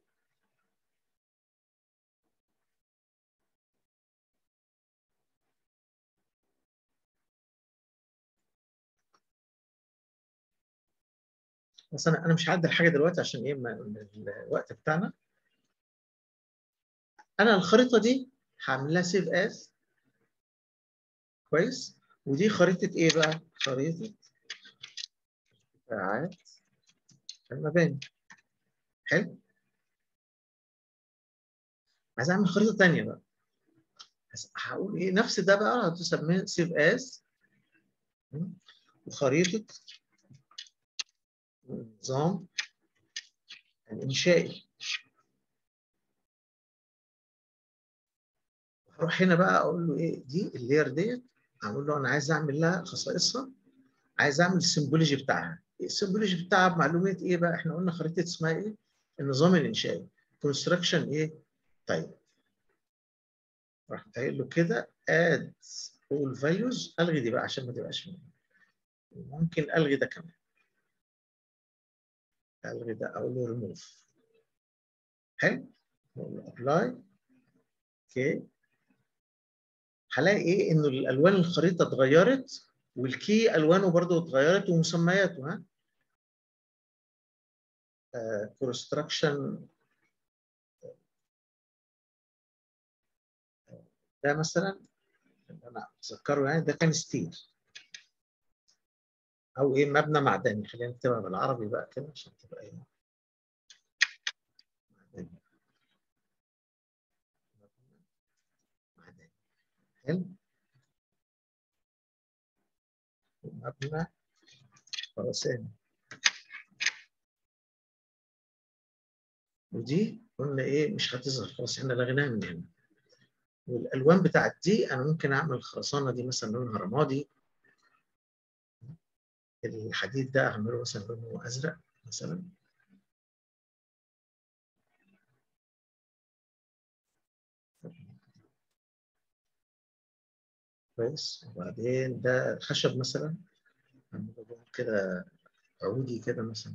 Speaker 1: بس انا انا مش هعدل حاجه دلوقتي عشان ايه الوقت بتاعنا انا الخريطه دي هعمل لها سيف از كويس ودي خريطه ايه بقى خريطه ارتفاعات المباني حلو عايز اعمل خريطه ثانيه بقى هقول ايه نفس ده بقى هتسميه سيف از وخريطه النظام الانشائي هروح هنا بقى اقول له ايه دي اللاير ديت اقول له انا عايز اعمل لها خصائصها عايز اعمل السيمبولوجي بتاعها السيمبولوجي بتاعها بمعلومات ايه بقى احنا قلنا خريطه اسمها ايه النظام الانشائي كونستراكشن ايه طيب راح قايل له كده اد اول فاليوز الغي دي بقى عشان ما تبقاش ممكن الغي ده كمان الغي ده اقول له ريموف حلو اقول له ابلاي اوكي هلاقي ايه انه الالوان الخريطه اتغيرت والكي الوانه برضه اتغيرت ومسمياته ها كونستراكشن ده مثلا انا اتذكره يعني ده كان ستيل او ايه مبنى معدني خلينا نكتبها بالعربي بقى كده عشان تبقى ايه معدني معدني حلو مبنى خرساني ودي قلنا ايه مش هتظهر خلاص احنا لغيناها من هنا والالوان بتاعت دي انا ممكن اعمل الخرسانه دي مثلا لونها رمادي الحديد ده اعمله مثلا لونه ازرق مثلا كويس وبعدين ده خشب مثلا كده عودي كده مثلا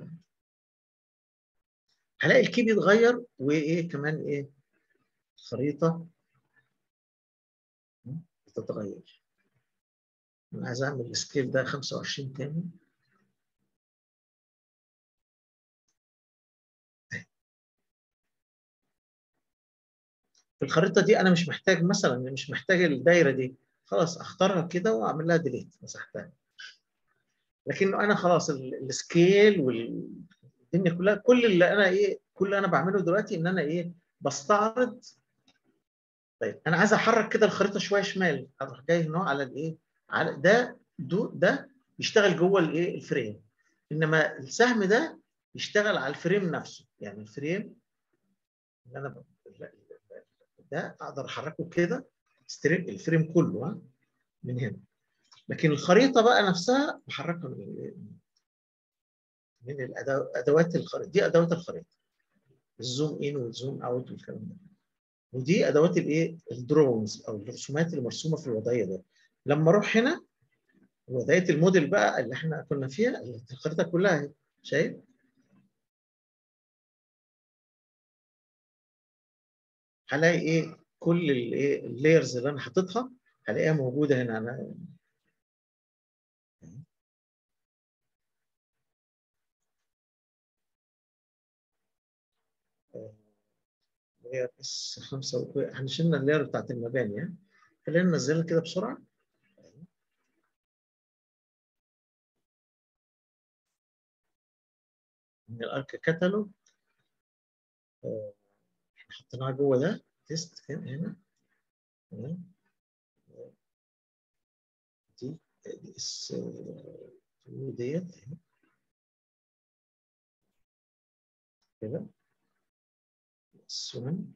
Speaker 1: هلاقي الكي بيتغير وايه كمان ايه الخريطه بتتغير انا عايز اعمل السكيل ده 25 تاني في الخريطه دي انا مش محتاج مثلا مش محتاج الدايره دي خلاص اختارها كده واعمل لها ديليت مسحتها لكن انا خلاص السكيل والدنيا كلها كل اللي انا ايه كل اللي انا بعمله دلوقتي ان انا ايه بستعرض طيب انا عايز احرك كده الخريطه شويه شمال اروح جاي هنا على الايه على ده دو ده بيشتغل جوه الايه الفريم انما السهم ده يشتغل على الفريم نفسه يعني الفريم اللي انا ده اقدر احركه كده الفريم كله من هنا لكن الخريطه بقى نفسها بحركها من من الادوات الخريطه دي ادوات الخريطه الزوم ان والزوم اوت والكلام ده ودي ادوات الايه الدرونز او الرسومات المرسومه في الوضعيه ده لما اروح هنا وضعيه الموديل بقى اللي احنا كنا فيها الخريطه كلها اهي شايف هلاقي ايه كل الايه اللايرز اللي انا حاططها هلاقيها موجوده هنا انا لاير اس 5 احنا شلنا اللاير بتاعت المباني ها خلينا ننزلها كده بسرعه من الارك كاتالوج احنا حطيناها جوه ده تيست هنا تمام دي دي اس ديت كده اس 1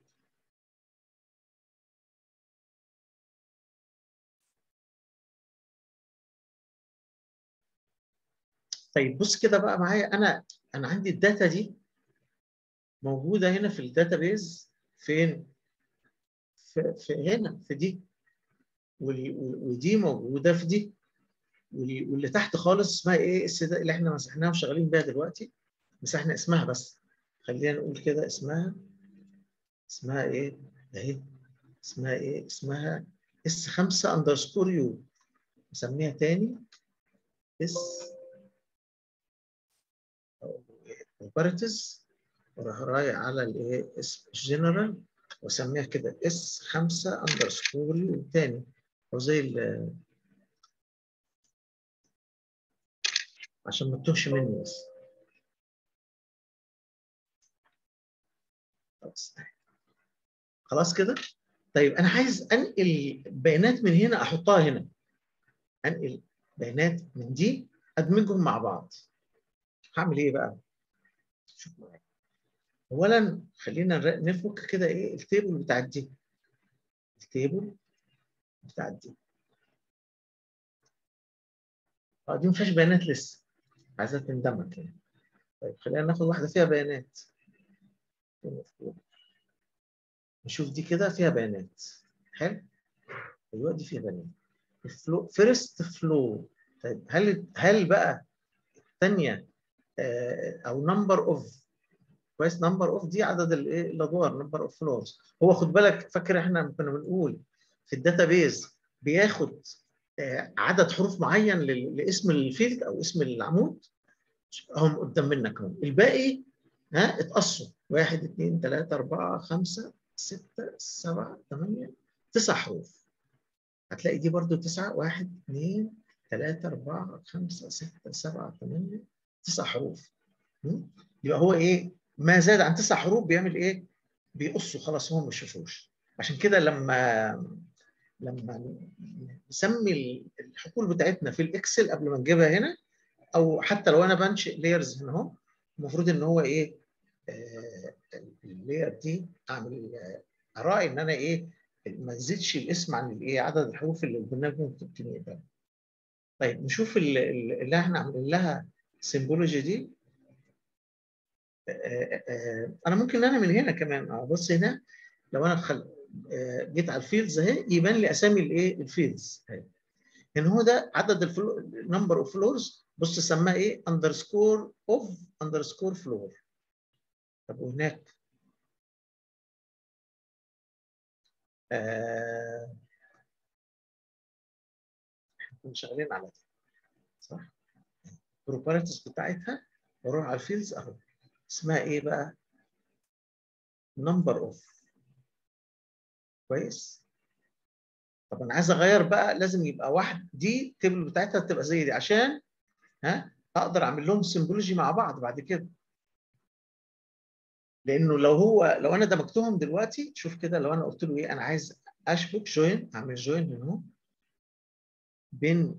Speaker 1: طيب بص كده بقى معايا انا انا عندي الداتا دي موجوده هنا في الداتابيز فين؟ في, في هنا في دي ودي موجوده في دي واللي تحت خالص اسمها ايه السدا اللي احنا مسحناها وشغالين بيها دلوقتي مسحنا اسمها بس خلينا نقول كده اسمها اسمها ايه؟ اهي اسمها ايه؟ اسمها اس 5 اندرسكور يو نسميها تاني اس اوبريتيز وراح رايح على الايه اسم جنرال واسميها كده اس 5 اندرسكور يو تاني او زي ال عشان ما تتوهش مني بس خلاص خلاص كده طيب انا عايز انقل بيانات من هنا احطها هنا انقل بيانات من دي ادمجهم مع بعض هعمل ايه بقى شوف معايا اولا خلينا نفك كده ايه التيبل بتاع دي التيبل بتاع دي اه دي ما فيهاش بيانات لسه عايزها تندمج يعني طيب خلينا ناخد واحده فيها بيانات نشوف دي كده فيها بيانات حلو ايوه دي فيها بيانات الفلو فيرست فلو طيب هل هل بقى الثانيه آه او نمبر اوف كويس نمبر اوف دي عدد الايه الادوار نمبر اوف فلورز هو خد بالك فاكر احنا كنا بنقول في الداتابيز بياخد آه عدد حروف معين لاسم الفيلد او اسم العمود هم قدام منك اهو الباقي ها اتقصوا واحد اثنين ثلاثة أربعة خمسة ستة سبعة ثمانية تسع حروف هتلاقي دي برضو تسعة واحد اثنين ثلاثة أربعة خمسة ستة سبعة ثمانية تسع حروف يبقى هو إيه ما زاد عن تسع حروف بيعمل إيه؟ بيقصوا خلاص هم ما يشوفوش عشان كده لما لما نسمي الحقول بتاعتنا في الإكسل قبل ما نجيبها هنا أو حتى لو أنا بنشئ لايرز هنا أهو المفروض إن هو إيه؟ آه اللاير دي اعمل اراعي ان انا ايه ما نزيدش الاسم عن الايه عدد الحروف اللي البرنامج ممكن يقبلها. طيب نشوف اللي احنا عاملين لها سيمبولوجي دي انا ممكن انا من هنا كمان ابص هنا لو انا دخل جيت على الفيلدز اهي يبان لي اسامي الايه الفيلدز اهي هنا هو ده عدد النمبر اوف فلورز بص سماه ايه اندرسكور اوف اندرسكور فلور طب وهناك آه احنا شغالين على ده صح البروبرتيز بتاعتها بروح على الفيلدز اهو اسمها ايه بقى نمبر اوف كويس طب انا عايز اغير بقى لازم يبقى واحد دي التيبل بتاعتها تبقى زي دي عشان ها اقدر اعمل لهم سيمبولوجي مع بعض بعد كده لانه لو هو لو انا دمجتهم دلوقتي شوف كده لو انا قلت له ايه انا عايز اشبك جوين اعمل جوين هنا اهو بين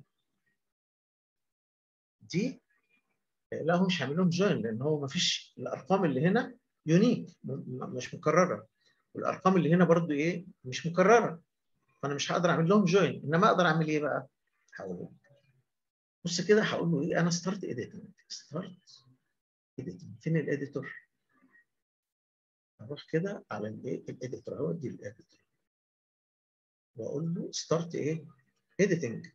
Speaker 1: دي لا هو مش هعمل لهم جوين لان هو ما فيش الارقام اللي هنا يونيك مش مكرره والارقام اللي هنا برضو ايه مش مكرره فانا مش هقدر اعمل لهم جوين انما اقدر اعمل ايه بقى؟ هقول بص كده هقول له ايه انا ستارت اديتنج ستارت اديتنج فين الاديتور؟ اروح كده على الايه الاديتور اهو دي الاديتور واقول له ستارت ايه؟ اديتنج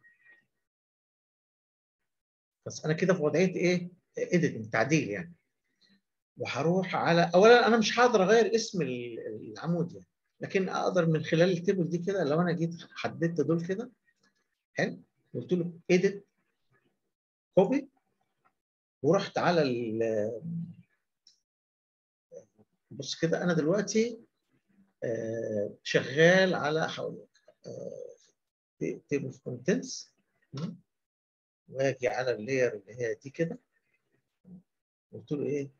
Speaker 1: بس انا كده في وضعيه ايه؟ اديتنج تعديل يعني وهروح على اولا انا مش هقدر اغير اسم العمود يعني لكن اقدر من خلال التيبل دي كده لو انا جيت حددت دول كده حلو قلت له edit كوبي ورحت على ال بص كده انا دلوقتي شغال على هقول لك تيبل اوف كونتنتس واجي على اللاير اللي هي دي كده قلت له ايه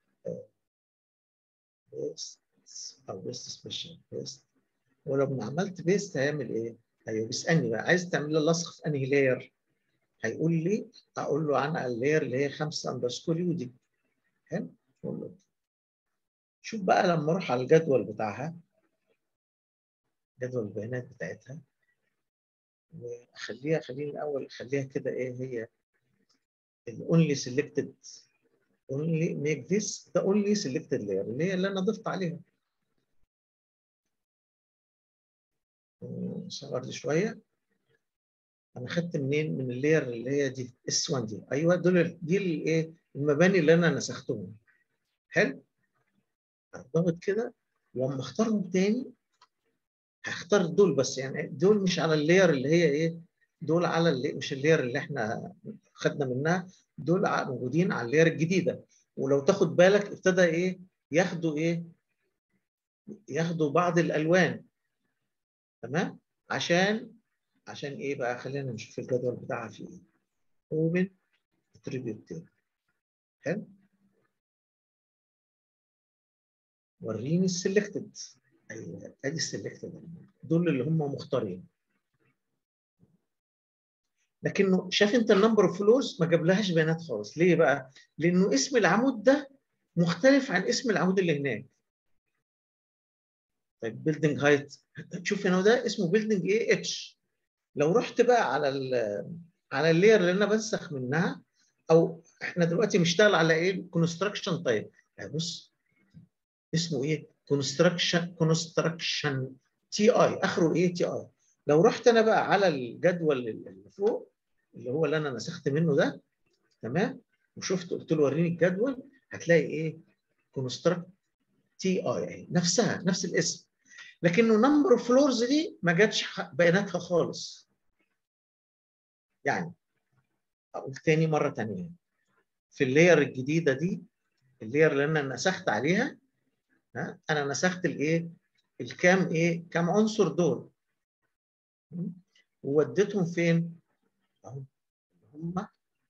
Speaker 1: بيست او بيست سبيشال بيست ولو عملت بيست هيعمل ايه؟ ايوه بيسالني بقى عايز تعمل لي لصق في انهي لاير؟ هيقول لي اقول له عن اللاير اللي هي 5 اندرسكور يو دي حلو؟ اقول له شوف بقى لما اروح على الجدول بتاعها جدول البيانات بتاعتها واخليها خليني الاول اخليها كده ايه هي الاونلي سيلكتد only make this the only selected layer اللي هي اللي انا ضفت عليها نصغر دي شويه انا خدت منين من اللاير اللي هي دي اس 1 دي ايوه دول دي الايه المباني اللي انا نسختهم حلو اضغط كده واما اختارهم تاني هختار دول بس يعني دول مش على اللاير اللي هي ايه دول على اللي مش اللاير اللي احنا خدنا منها دول موجودين على اللاير الجديده ولو تاخد بالك ابتدى ايه ياخدوا ايه ياخدوا بعض الالوان تمام عشان عشان ايه بقى خلينا نشوف الجدول بتاعها في ايه اوبن اتريبيوت تيبل حلو وريني السلكتد ايوه ادي السلكتد دول اللي هم مختارين لكنه شاف انت النمبر اوف فلورز ما جابلهاش بيانات خالص ليه بقى لانه اسم العمود ده مختلف عن اسم العمود اللي هناك طيب بيلدنج هايت شوف هنا ده اسمه بيلدنج ايه اتش لو رحت بقى على ال على اللاير اللي انا بنسخ منها او احنا دلوقتي بنشتغل على ايه كونستراكشن تايب بص اسمه ايه كونستراكشن كونستراكشن تي اي اخره ايه تي اي لو رحت انا بقى على الجدول اللي فوق اللي هو اللي انا نسخت منه ده تمام وشفت قلت له وريني الجدول هتلاقي ايه كونستراكت تي اي نفسها نفس الاسم لكنه نمبر اوف فلورز دي ما جاتش بياناتها خالص يعني اقول تاني مره ثانيه في اللاير الجديده دي اللاير اللي انا نسخت عليها ها انا نسخت الايه الكام ايه كام عنصر دول ووديتهم فين اهو هم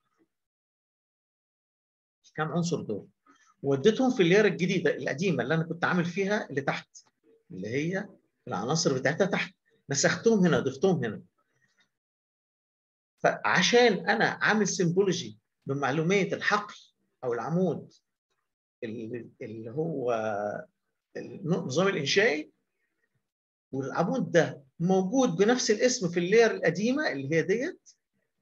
Speaker 1: كام عنصر دول وديتهم في اللاير الجديده القديمه اللي انا كنت عامل فيها اللي تحت اللي هي العناصر بتاعتها تحت نسختهم هنا ضفتهم هنا فعشان انا عامل سيمبولوجي بمعلوميه الحقل او العمود اللي هو النظام الانشائي والعمود ده موجود بنفس الاسم في اللاير القديمه اللي هي ديت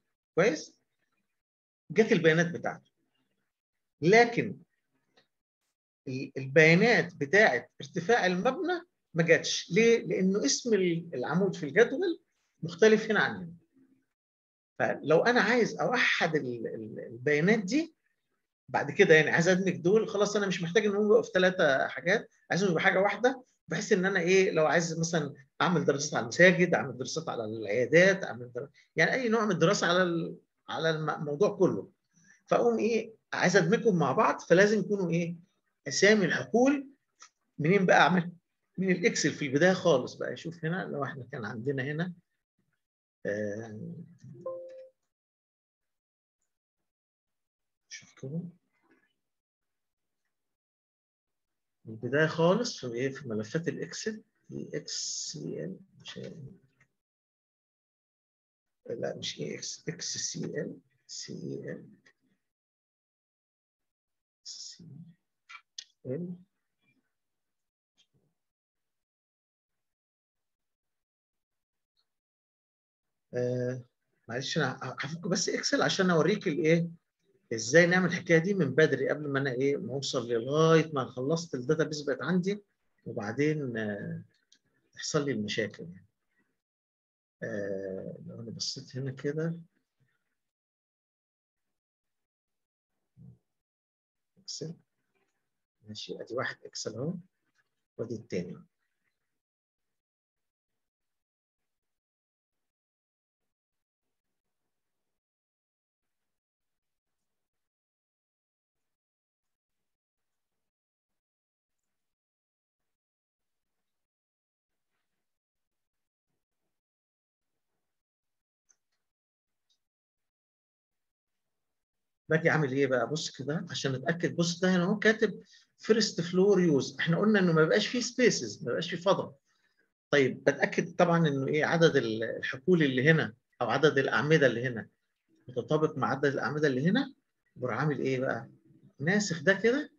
Speaker 1: كويس جت البيانات بتاعته لكن البيانات بتاعه ارتفاع المبنى ما جاتش ليه؟ لانه اسم العمود في الجدول مختلف هنا عن هنا. فلو انا عايز اوحد البيانات دي بعد كده يعني عايز ادمج دول خلاص انا مش محتاج ان هم يبقوا في ثلاثه حاجات عايزهم يبقى حاجه واحده بحيث ان انا ايه لو عايز مثلا اعمل دراسات على المساجد اعمل دراسات على العيادات اعمل دراسات يعني اي نوع من الدراسه على على الموضوع كله فاقوم ايه عايز ادمجهم مع بعض فلازم يكونوا ايه اسامي الحقول منين بقى اعمل من الاكسل في البدايه خالص بقى شوف هنا لو احنا كان عندنا هنا آه شوف كده من البدايه خالص في ايه في ملفات الاكسل اكس سي ال مش لا مش اي اكس اكس سي ال سي ال سي ال آه معلش انا هفك بس اكسل عشان اوريك الايه ازاي نعمل الحكايه دي من بدري قبل ما انا ايه ما اوصل لغايه ما خلصت الداتا بيس بقت عندي وبعدين آه تحصل لي المشاكل يعني. آه لو انا بصيت هنا كده اكسل ماشي ادي واحد اكسل اهو وادي التاني باجي اعمل ايه بقى بص كده عشان اتاكد بص ده هنا اهو كاتب فيرست فلور يوز احنا قلنا انه ما يبقاش فيه سبيسز ما يبقاش فيه فضاء طيب بتاكد طبعا انه ايه عدد الحقول اللي هنا او عدد الاعمده اللي هنا متطابق مع عدد الاعمده اللي هنا بروح عامل ايه بقى ناسخ ده كده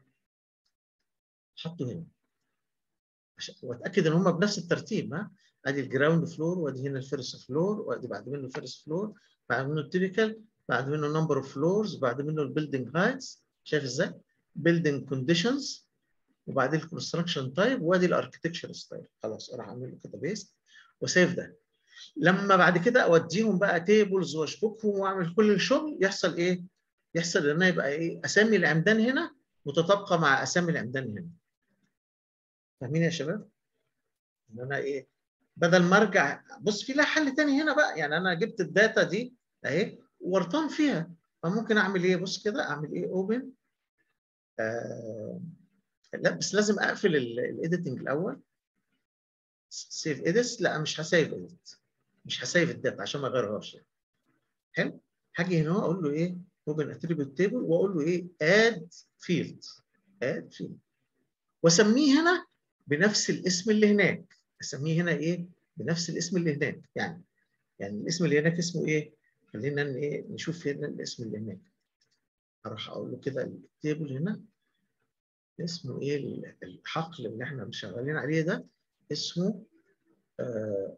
Speaker 1: حطه هنا واتاكد ان هم بنفس الترتيب ها ادي الجراوند فلور وادي هنا الفيرست فلور وادي بعد منه الفيرست فلور بعد منه التيبيكال بعد منه نمبر اوف فلورز بعد منه البيلدنج هايتس شايف ازاي؟ بيلدنج كونديشنز وبعدين الكونستراكشن تايب وادي الاركتكتشر ستايل خلاص اروح اعمل له كده بيست وسيف ده لما بعد كده اوديهم بقى تيبلز واشبكهم واعمل كل الشغل يحصل ايه؟ يحصل ان انا يبقى ايه؟ اسامي العمدان هنا متطابقه مع اسامي العمدان هنا. فاهمين يا شباب؟ ان انا ايه؟ بدل ما ارجع بص في لها حل تاني هنا بقى يعني انا جبت الداتا دي اهي ورطان فيها فممكن اعمل ايه بص كده اعمل ايه اوبن آه لا بس لازم اقفل الايديتنج الاول سيف ايديتس لا مش هسيف ايديت مش هسيف الداتا عشان ما اغيرهاش حلو هاجي هنا اقول له ايه اوبن اتريبيوت تيبل واقول له ايه اد فيلد اد فيلد واسميه هنا بنفس الاسم اللي هناك اسميه هنا ايه بنفس الاسم اللي هناك يعني يعني الاسم اللي هناك اسمه ايه خلينا ايه نشوف هنا الاسم اللي هناك اروح اقول له كده التيبل هنا اسمه ايه الحقل اللي احنا شغالين عليه ده اسمه آه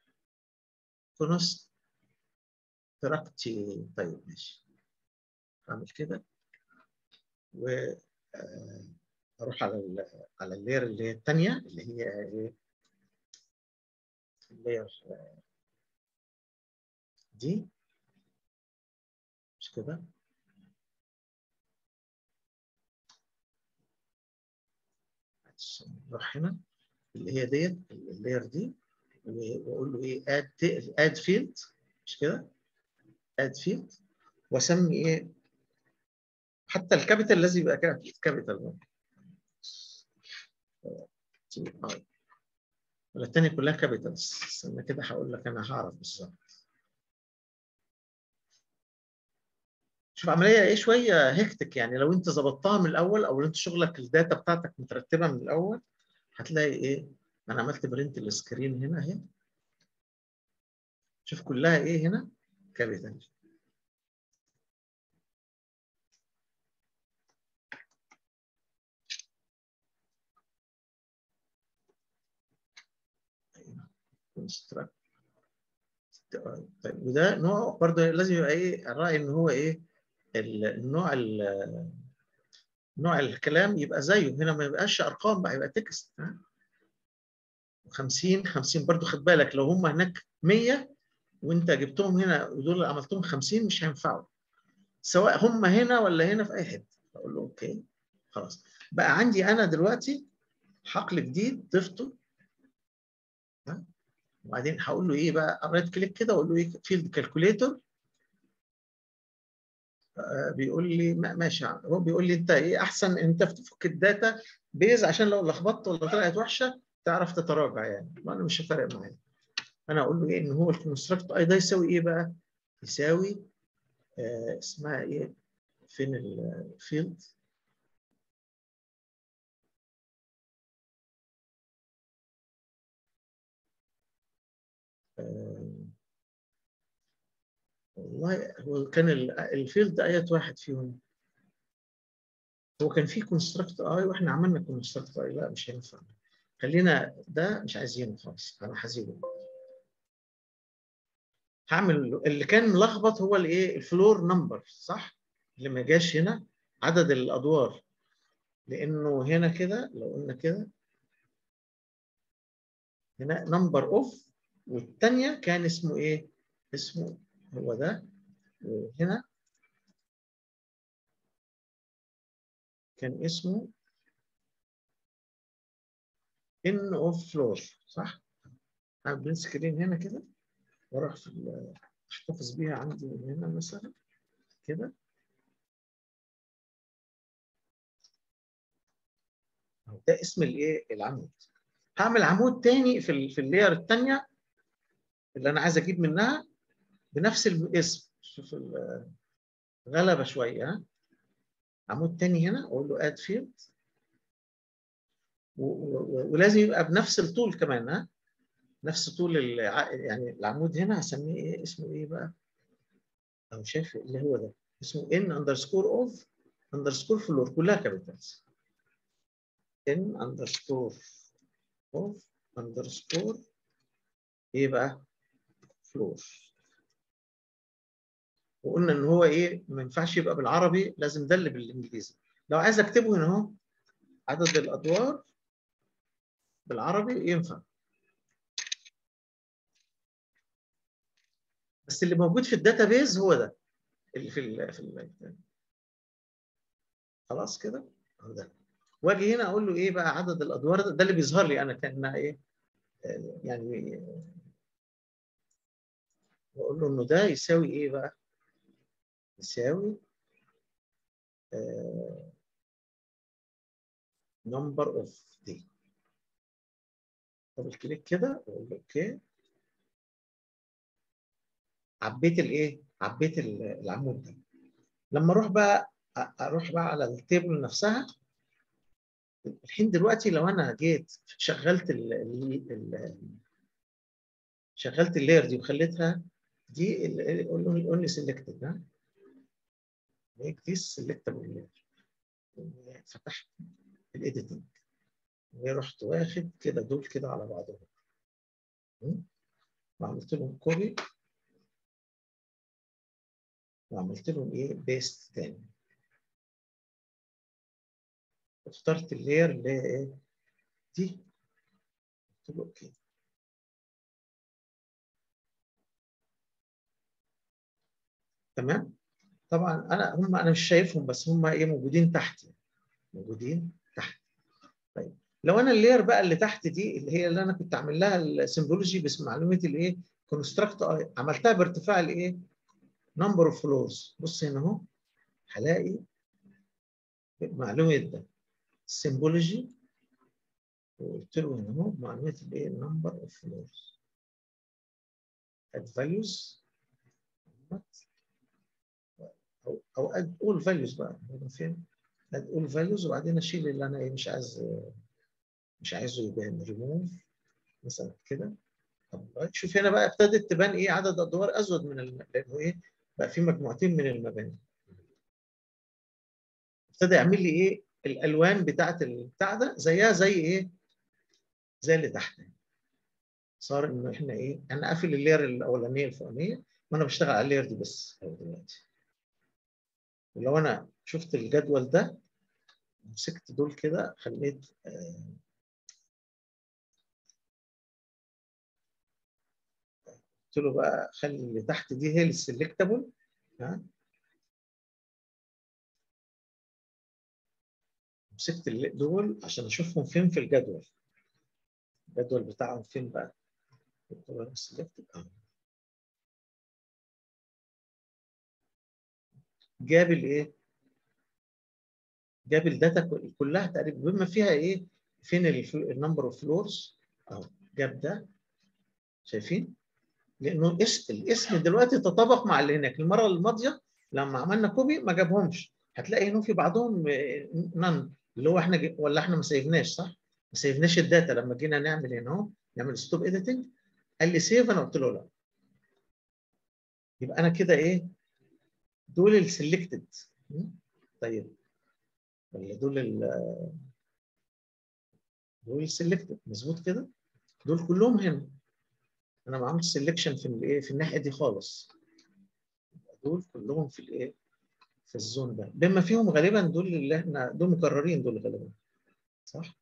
Speaker 1: كونستراكتي طيب ماشي اعمل كده و آه اروح على ال على اللير اللي هي الثانيه اللي هي ايه اللير دي مش كده نروح هنا اللي هي ديت اللير دي واقول له ايه اد اد فيلد مش كده اد فيلد واسمي ايه حتى الكابيتال لازم يبقى كابيتال ولا الثانيه كلها كابيتالز استنى كده هقول لك انا هعرف بالظبط شوف عمليه ايه شويه هيكتك يعني لو انت ظبطتها من الاول او انت شغلك الداتا بتاعتك مترتبه من الاول هتلاقي ايه انا عملت برنت السكرين هنا اهي شوف كلها ايه هنا كابيتال كونستراكت طيب وده نوع برضه لازم يبقى ايه الراي ان هو ايه النوع نوع الكلام يبقى زيه هنا ما يبقاش ارقام بقى يبقى تكست 50 50 برضو خد بالك لو هم هناك 100 وانت جبتهم هنا ودول عملتهم 50 مش هينفعوا سواء هم هنا ولا هنا في اي حته اقول له اوكي خلاص بقى عندي انا دلوقتي حقل جديد ضفته وبعدين هقول له ايه بقى رايت كليك كده واقول له ايه فيلد كالكوليتور بيقول لي ماشي هو بيقول لي انت ايه احسن انت تفك الداتا بيز عشان لو لخبطت ولا طلعت وحشه تعرف تتراجع يعني انا مش فارق معايا انا اقول له ايه ان هو الكونستراكت اي ده يساوي ايه بقى؟ يساوي آه اسمها ايه؟ فين الفيلد؟ آه والله هو كان الفيلد اية واحد فيهم هو كان في كونستراكت اي واحنا عملنا كونستراكت اي لا مش هينفع خلينا ده مش عايزينه خالص انا هسيبه هعمل اللي كان ملخبط هو الايه الفلور نمبر صح اللي ما جاش هنا عدد الادوار لانه هنا كده لو قلنا كده هنا نمبر اوف والثانيه كان اسمه ايه اسمه هو ده وهنا كان اسمه ان اوف فلور صح؟ هعمل سكرين هنا كده واروح في احتفظ بيها عندي هنا مثلا كده ده اسم الايه العمود هعمل عمود تاني في ال في اللاير الثانيه اللي انا عايز اجيب منها بنفس الاسم شوف غلبه شويه ها عمود تاني هنا اقول له اد فيلد ولازم يبقى بنفس الطول كمان ها نفس طول يعني العمود هنا هسميه ايه اسمه ايه بقى او شايف اللي هو ده اسمه ان اندرسكور اوف اندرسكور فلور كلها كابيتالز ان اندرسكور اوف اندرسكور ايه بقى فلور وقلنا ان هو ايه ما ينفعش يبقى بالعربي لازم ده اللي بالانجليزي لو عايز اكتبه هنا اهو عدد الادوار بالعربي ينفع بس اللي موجود في الداتابيز هو ده اللي في ال في ال خلاص كده اهو ده واجي هنا اقول له ايه بقى عدد الادوار ده, ده اللي بيظهر لي انا كانها ايه يعني واقول له انه ده يساوي ايه بقى يساوي نمبر اوف دي دبل كليك كده واقول له اوكي عبيت الايه عبيت العمود ده لما اروح بقى اروح بقى على التيبل نفسها الحين دلوقتي لو انا جيت شغلت ال ال شغلت اللاير دي وخليتها دي اونلي سيلكتد ها ميك ذيس سيلكتبل لاير فتحت الايديتنج ورحت واخد كده دول كده على بعضهم وعملت لهم كوبي وعملت لهم ايه بيست تاني اخترت اللاير اللي هي ايه دي قلت له اوكي تمام طبعا انا هم انا مش شايفهم بس هم ايه موجودين تحت موجودين تحت طيب لو انا اللاير بقى اللي تحت دي اللي هي اللي انا كنت عامل لها السيمبولوجي باسم معلومه الايه كونستراكت اي عملتها بارتفاع الايه نمبر اوف فلورز بص هنا اهو هلاقي معلومه ده السيمبولوجي وقلت له هنا اهو معلومه الايه نمبر اوف فلورز اد فاليوز او او اد اول فاليوز بقى فين اد اول فاليوز وبعدين اشيل اللي انا ايه مش عايز مش عايزه يبان ريموف مثلا كده طب شوف هنا بقى ابتدت تبان ايه عدد ادوار ازود من الم... لانه ايه بقى في مجموعتين من المباني ابتدى يعمل لي ايه الالوان بتاعت البتاع ده زيها زي ايه زي اللي تحت صار انه احنا ايه انا قافل اللاير الاولانيه الفوقانيه وانا بشتغل على اللاير دي بس دلوقتي ولو انا شفت الجدول ده مسكت دول كده خليت آه، قلت له بقى خلي اللي تحت دي هي السلكتابل ها مسكت ال- دول عشان اشوفهم فين في الجدول الجدول بتاعهم فين بقى قلت له select. آه. جاب الايه جاب الداتا كل- كلها تقريبا بما فيها ايه فين النمبر اوف فلورز اهو جاب ده شايفين لانه اس- الاسم دلوقتي تطابق مع اللي هناك المره الماضيه لما عملنا كوبي ما جابهمش هتلاقي انه في بعضهم نن اللي هو احنا ج- ولا احنا ما سيفناش صح؟ ما سيفناش الداتا لما جينا نعمل هنا اهو نعمل ستوب اديتنج قال لي سيف انا قلت له لا يبقى انا كده ايه دول السلكتد طيب ولا دول ال دول السلكتد مظبوط كده دول كلهم هنا انا ما عملتش سelection في الايه في الناحيه دي خالص دول كلهم في الايه في الزون ده بما فيهم غالبا دول اللي احنا دول مكررين دول غالبا صح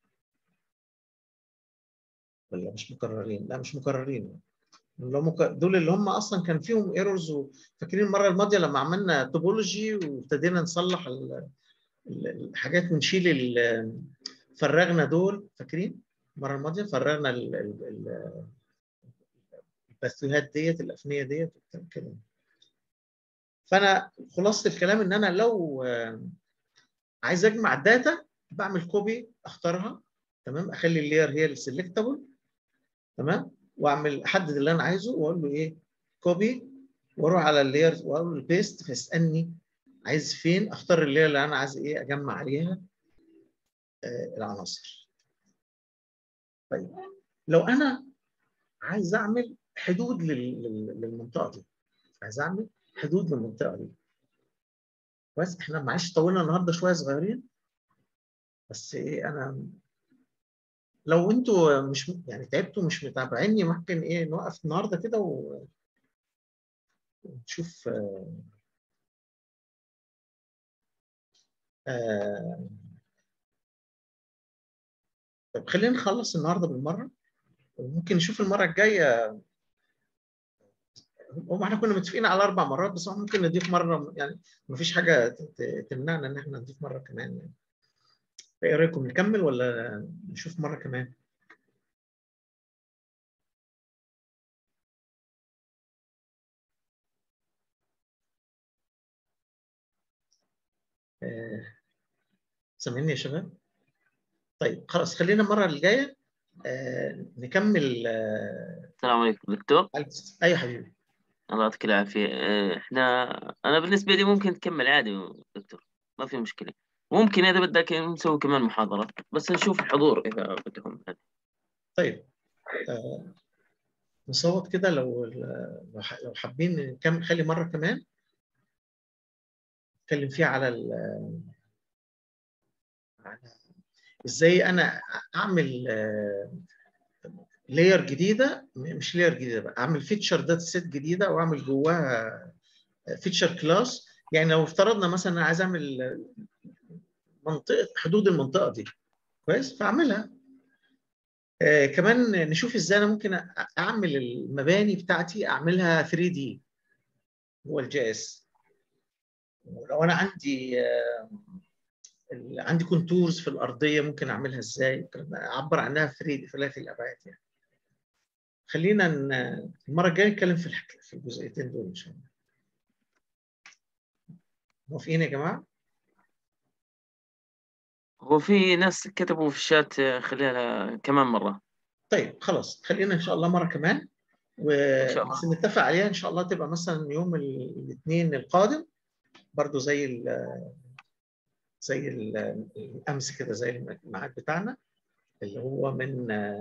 Speaker 1: ولا مش مكررين لا مش مكررين اللي هم مك... دول اللي هم اصلا كان فيهم ايرورز وفاكرين المره الماضيه لما عملنا توبولوجي وابتدينا نصلح ال... ال- الحاجات ونشيل ال... فرغنا دول فاكرين المره الماضيه فرغنا ال... ال... ال... الباثوهات ديت الافنيه ديت كده فانا خلاصه الكلام ان انا لو آه، عايز اجمع الداتا بعمل كوبي اختارها تمام اخلي اللاير هي السلكتابل تمام واعمل احدد اللي انا عايزه واقول له ايه كوبي واروح على اللاير واقول له بيست فيسالني عايز فين اختار اللاير اللي انا عايز ايه اجمع عليها آه، العناصر طيب لو انا عايز اعمل حدود لل- لل- للمنطقه دي عايز اعمل حدود للمنطقه دي بس احنا معلش طولنا النهارده شويه صغيرين بس ايه انا لو انتوا مش يعني تعبتوا مش متابعيني ممكن ايه نوقف النهارده كده و- ونشوف آه، آه، طب خلينا نخلص النهارده بالمره وممكن نشوف المره الجايه هو احنا كنا متفقين على اربع مرات بس هو ممكن نضيف مره يعني ما فيش حاجه ت- ت- تمنعنا ان احنا نضيف مره كمان يعني ايه رايكم نكمل ولا نشوف مره كمان؟ آه، سامعيني يا شباب؟ طيب خلاص خلينا المره الجايه آه، نكمل آه،
Speaker 3: السلام عليكم دكتور
Speaker 1: اي حبيبي
Speaker 3: الله يعطيك العافية آه، احنا أنا بالنسبة لي ممكن تكمل عادي دكتور ما في مشكلة ممكن إذا بدك نسوي كمان محاضرة بس نشوف الحضور إذا بدهم
Speaker 1: طيب آه، نصوت كده لو لو ح- لو حابين نكمل نخلي مره كمان نتكلم فيها على ال- على ازاي انا اعمل لاير جديده م- مش لاير جديده بقى اعمل فيتشر داتا سيت جديده واعمل جواها فيتشر كلاس يعني لو افترضنا مثلا انا عايز اعمل منطقه حدود المنطقه دي كويس فاعملها آه كمان نشوف ازاي انا ممكن أ- اعمل المباني بتاعتي اعملها 3 دي هو الجي اس ولو انا عندي آه ال- عندي كونتورز في الارضيه ممكن اعملها ازاي اعبر عنها في 3 ثلاثي الابعاد يعني خلينا ن- المره الجايه نتكلم في الحك... في الجزئيتين دول ان شاء الله موافقين يا جماعه
Speaker 3: هو في ناس كتبوا في الشات آه، خليها كمان مرة
Speaker 1: طيب خلاص خلينا ان شاء الله مره كمان و...
Speaker 3: شاء الله.
Speaker 1: بس نتفق عليها ان شاء الله تبقى مثلا يوم ال- الاثنين القادم برضو زي ال... زي ال... الامس كده زي الميعاد بتاعنا اللي هو من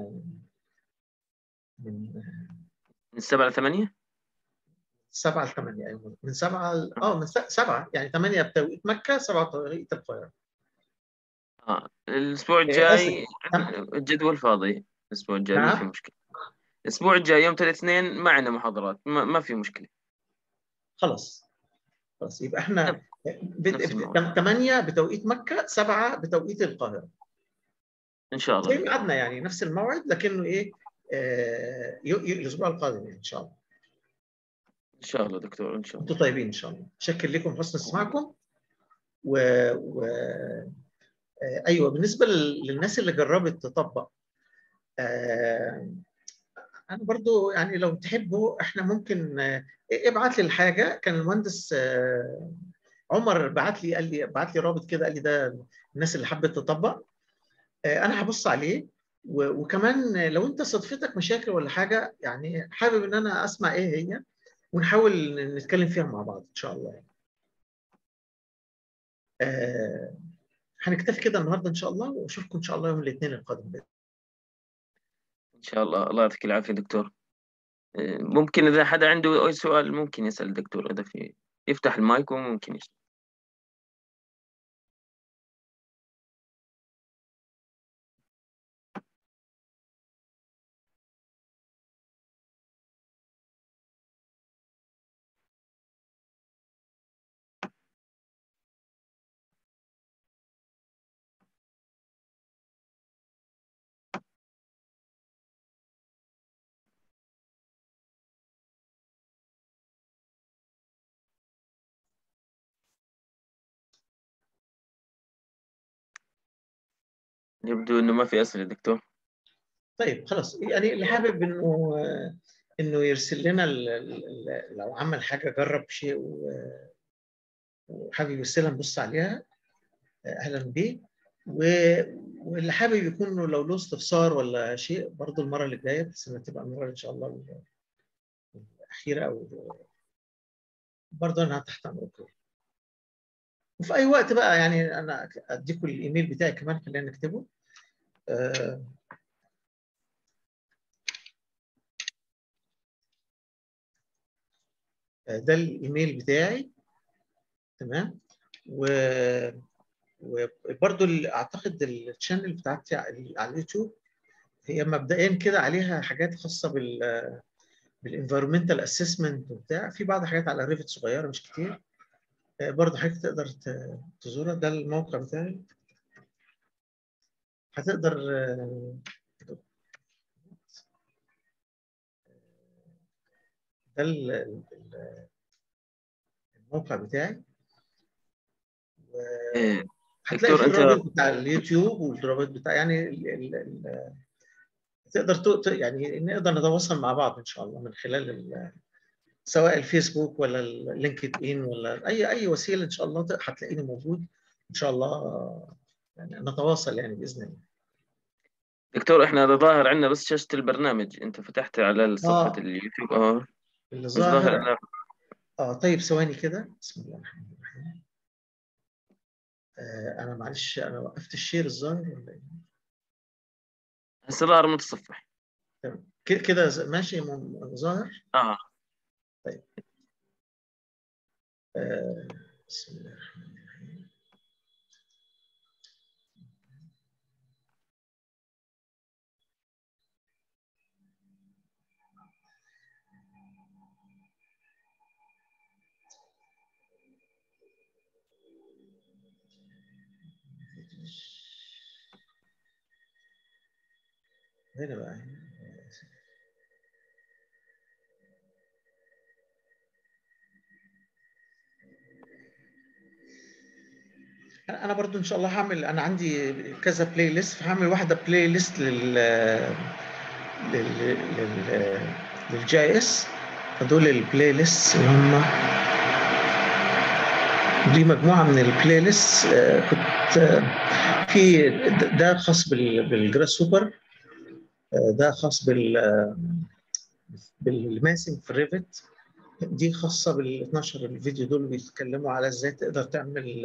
Speaker 1: من
Speaker 3: من سبعة لثمانية
Speaker 1: سبعة ل 8 أيوة من سبعة ل- اه من س- سبعة يعني 8 بتوقيت مكة سبعة بتوقيت القاهرة
Speaker 3: آه. الأسبوع
Speaker 1: إيه،
Speaker 3: الجاي
Speaker 1: آسف.
Speaker 3: الجدول فاضي الأسبوع الجاي ما
Speaker 1: نعم.
Speaker 3: في مشكلة الأسبوع الجاي يوم الاثنين ما عندنا محاضرات ما, ما في مشكلة
Speaker 1: خلاص خلاص يبقى احنا
Speaker 3: نفس الموعد.
Speaker 1: 8 بتوقيت مكه 7 بتوقيت القاهره
Speaker 3: ان شاء
Speaker 1: زي
Speaker 3: الله
Speaker 1: ميعادنا يعني نفس الموعد لكنه ايه آه ي- ي- الاسبوع القادم يعني ان شاء الله
Speaker 3: ان شاء الله دكتور ان شاء الله
Speaker 1: انتم طيبين ان شاء الله شكر لكم حسن استماعكم و, و... آه، ايوه بالنسبه لل- للناس اللي جربت تطبق آه، انا برضو يعني لو تحبوا احنا ممكن آه، ابعت لي الحاجه كان المهندس آه، عمر بعت لي قال لي بعت لي رابط كده قال لي ده الناس اللي حبت تطبق آه، انا هبص عليه و- وكمان لو انت صدفتك مشاكل ولا حاجه يعني حابب ان انا اسمع ايه هي ونحاول نتكلم فيها مع بعض ان شاء الله يعني. آه، هنكتفي كده النهارده ان شاء الله واشوفكم ان شاء الله يوم الاثنين القادم
Speaker 3: ان شاء الله الله يعطيك العافيه دكتور آه، ممكن اذا حدا عنده اي سؤال ممكن يسال الدكتور اذا في يفتح المايك وممكن يسال يبدو انه ما في اسئله دكتور
Speaker 1: طيب خلاص يعني اللي حابب انه انه يرسل لنا ال- ال- ال- لو عمل حاجه جرب شيء و- وحابب يرسلها نبص عليها اهلا بيه و- واللي حابب يكون لو له استفسار ولا شيء برضه المره اللي جايه بس انها تبقى المره ان شاء الله الاخيره او برضه انا تحت امركم وفي اي وقت بقى يعني انا اديكم الايميل بتاعي كمان خلينا نكتبه آه، ده الايميل بتاعي تمام و وبرضه ال- اعتقد الشانل بتاعتي على على اليوتيوب هي مبدئيا كده عليها حاجات خاصه بال بالانفيرمنتال اسسمنت وبتاع في بعض حاجات على ريفت صغيره مش كتير آه، برضه حضرتك تقدر ت- تزورها ده الموقع بتاعي هتقدر آه، ده ال- ال- الموقع بتاعي
Speaker 3: إيه،
Speaker 1: هتلاقي
Speaker 3: دكتور،
Speaker 1: في
Speaker 3: أنت-
Speaker 1: الرابط بتاع اليوتيوب والرابط بتاع يعني ال ال ال تقدر ت- ت- يعني نقدر نتواصل مع بعض ان شاء الله من خلال ال- سواء الفيسبوك ولا اللينكد ان ولا اي اي وسيله ان شاء الله ت- هتلاقيني موجود ان شاء الله يعني نتواصل يعني باذن الله
Speaker 3: دكتور احنا هذا ظاهر عندنا بس شاشة البرنامج انت فتحت على صفحة
Speaker 1: آه.
Speaker 3: اليوتيوب اه
Speaker 1: اللي
Speaker 3: مش ظاهر
Speaker 1: ظاهر
Speaker 3: عندنا
Speaker 1: اه طيب ثواني كده بسم الله الرحمن الرحيم آه انا معلش انا وقفت الشير الظاهر ولا ايه؟
Speaker 3: هسه ظاهر متصفح
Speaker 1: تمام. ك- كده ز- ماشي م- ظاهر
Speaker 3: اه
Speaker 1: آه بسم الله الرحمن الرحيم هنا بقى انا برضو ان شاء الله هعمل انا عندي كذا بلاي ليست فهعمل واحده بلاي ليست لل لل لل للجي اس فدول البلاي ليست اللي هم دي مجموعه من البلاي ليست آه، كنت آه، في د- ده خاص بال- بالجراس هوبر آه، ده خاص بال آه، بالماسنج في الريفت دي خاصه بال 12 الفيديو دول بيتكلموا على ازاي تقدر تعمل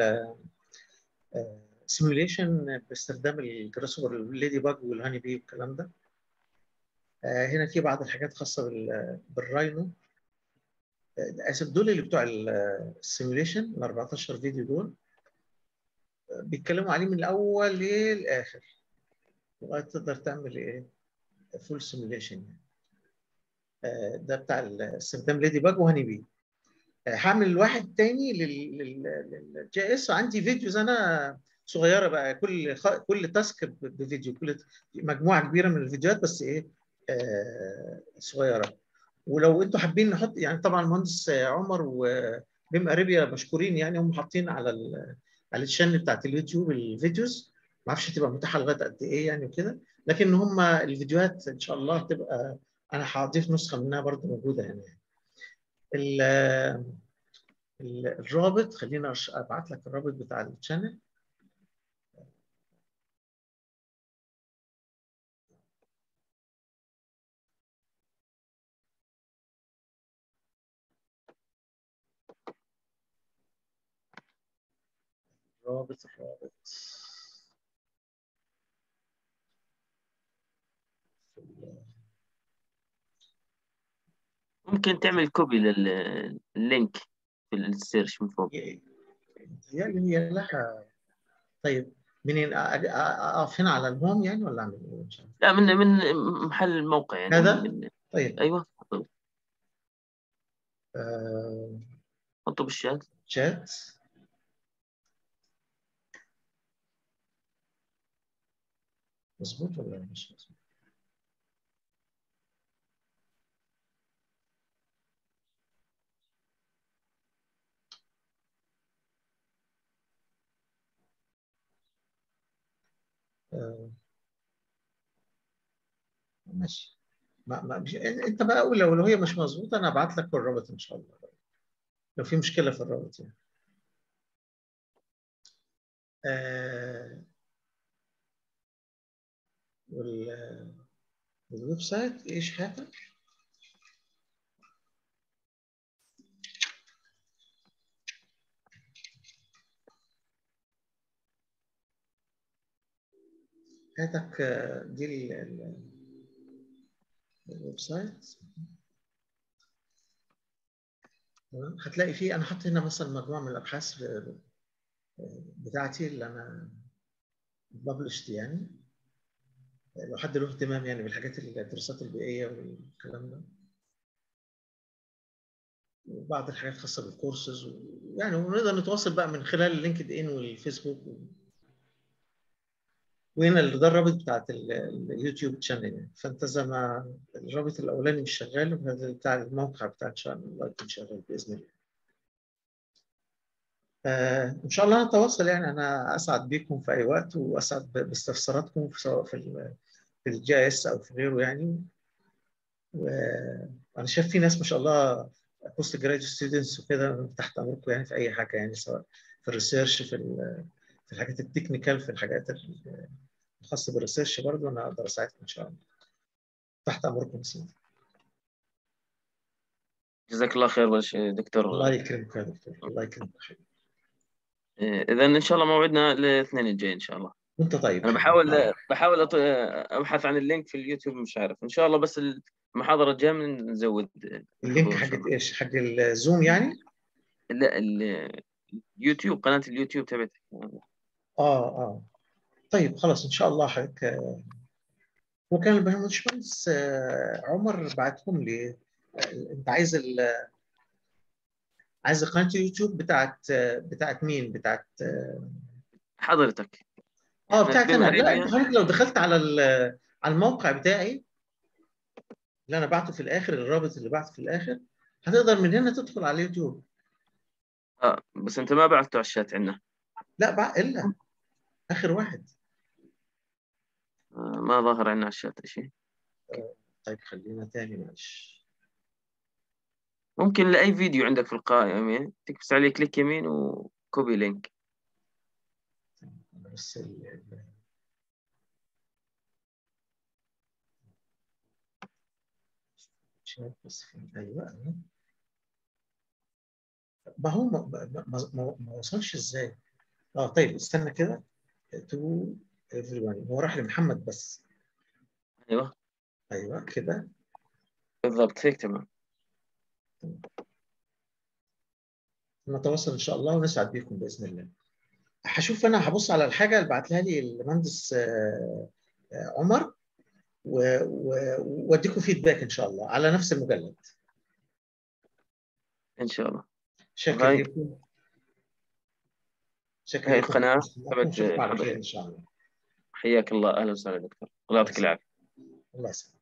Speaker 1: سيموليشن باستخدام الجراس هوبر الليدي باج والهاني بي والكلام ده آه، هنا في بعض الحاجات خاصه بال- بالراينو آه، اسف دول اللي بتوع السيموليشن ال 14 فيديو دول آه، بيتكلموا عليه من الاول للاخر لغايه تقدر تعمل ايه فول سيموليشن ده بتاع استخدام ليدي باج وهاني بي هعمل واحد تاني للجي اس عندي فيديوز انا صغيره بقى كل خ... كل تاسك بفيديو كل مجموعه كبيره من الفيديوهات بس ايه آه صغيره ولو انتوا حابين نحط يعني طبعا المهندس عمر وبيم اريبيا مشكورين يعني هم حاطين على ال... على الشانل بتاعت اليوتيوب الفيديوز ما اعرفش هتبقى متاحه لغايه قد ايه يعني وكده لكن هم الفيديوهات ان شاء الله هتبقى انا هضيف نسخه منها برضو موجوده يعني ال... الرابط خلينا ابعت لك الرابط بتاع الشانل رابط الرابط
Speaker 3: ممكن تعمل كوبي لللينك في السيرش من فوق
Speaker 1: يعني هي لها طيب منين اقف هنا على الهوم يعني ولا اعمل ايه ان شاء الله؟
Speaker 3: لا من من محل الموقع يعني
Speaker 1: هذا؟
Speaker 3: من
Speaker 1: طيب
Speaker 3: ايوه
Speaker 1: آه...
Speaker 3: حطه بالشات
Speaker 1: شات مظبوط ولا مش مظبوط؟ آه. ماشي ما ما مش... انت بقى قول لو لو هي مش مظبوطه انا ابعت لك الرابط ان شاء الله لو في مشكله في الرابط يعني آه... وال... الويب سايت ايش هذا؟ هاتك دي ال... ال... الويب سايت تمام هتلاقي فيه انا حاطط هنا مثلا مجموعه من الابحاث بتاعتي اللي انا ببلشت يعني لو حد له اهتمام يعني بالحاجات الدراسات البيئيه والكلام ده وبعض الحاجات الخاصه بالكورسز يعني ونقدر نتواصل بقى من خلال اللينكد ان والفيسبوك و... وهنا ده الرابط بتاعت اليوتيوب شانل يعني فانت زي ما الرابط الاولاني مش شغال وهذا بتاع الموقع بتاع الشانل الله يكون شغال باذن الله. آه ان شاء الله نتواصل يعني انا اسعد بيكم في اي وقت واسعد باستفساراتكم سواء في في الجي اس او في غيره يعني وانا شايف في ناس ما شاء الله بوست جراديوت ستودنتس وكده تحت امركم يعني في اي حاجه يعني سواء في الريسيرش في في الحاجات التكنيكال في الحاجات الخاصه بالريسيرش برضه انا اقدر اساعدكم ان شاء الله تحت امركم سيدي
Speaker 3: جزاك الله خير دكتور
Speaker 1: الله يكرمك يا دكتور الله يكرمك
Speaker 3: اذا ان شاء الله موعدنا الاثنين الجاي ان شاء الله
Speaker 1: وانت طيب
Speaker 3: انا بحاول بحاول ابحث عن اللينك في اليوتيوب مش عارف ان شاء الله بس المحاضره الجايه نزود
Speaker 1: اللينك حق ايش حق الزوم يعني
Speaker 3: لا اليوتيوب قناه اليوتيوب تبعتك
Speaker 1: اه اه طيب خلاص ان شاء الله حضرتك وكان الباشمهندس عمر بعتهم لي انت عايز ال عايز قناه اليوتيوب بتاعت بتاعت مين بتاعت
Speaker 3: حضرتك
Speaker 1: اه بتاعت انا لا انت حضرتك لو دخلت على على الموقع بتاعي اللي انا بعته في الاخر الرابط اللي بعته في الاخر هتقدر من هنا تدخل على اليوتيوب
Speaker 3: اه بس انت ما بعته على الشات عندنا
Speaker 1: لا بقى الا اخر واحد
Speaker 3: آه ما ظاهر عندنا على الشات شيء
Speaker 1: آه طيب خلينا تاني معلش
Speaker 3: ممكن لاي فيديو عندك في القائمه تكبس عليه كليك يمين وكوبي لينك
Speaker 1: بس شات بس فين ايوه ما هو ما, ما, ما, ما وصلش ازاي اه طيب استنى كده تو everyone هو راح لمحمد بس
Speaker 3: ايوه
Speaker 1: ايوه كده
Speaker 3: بالضبط هيك تمام
Speaker 1: نتواصل ان شاء الله ونسعد بيكم باذن الله هشوف انا هبص على الحاجه اللي بعتها لي المهندس عمر واديكم فيدباك ان شاء الله على نفس المجلد
Speaker 3: ان شاء الله
Speaker 1: شكرا
Speaker 3: هاي-
Speaker 1: لكم شكرا
Speaker 3: هاي
Speaker 1: لكم.
Speaker 3: القناة تبعت
Speaker 1: نشوفكم على
Speaker 3: حضرتك.
Speaker 1: خير ان شاء الله
Speaker 3: حياك الله اهلا وسهلا دكتور الله يعطيك العافيه
Speaker 1: الله يسلمك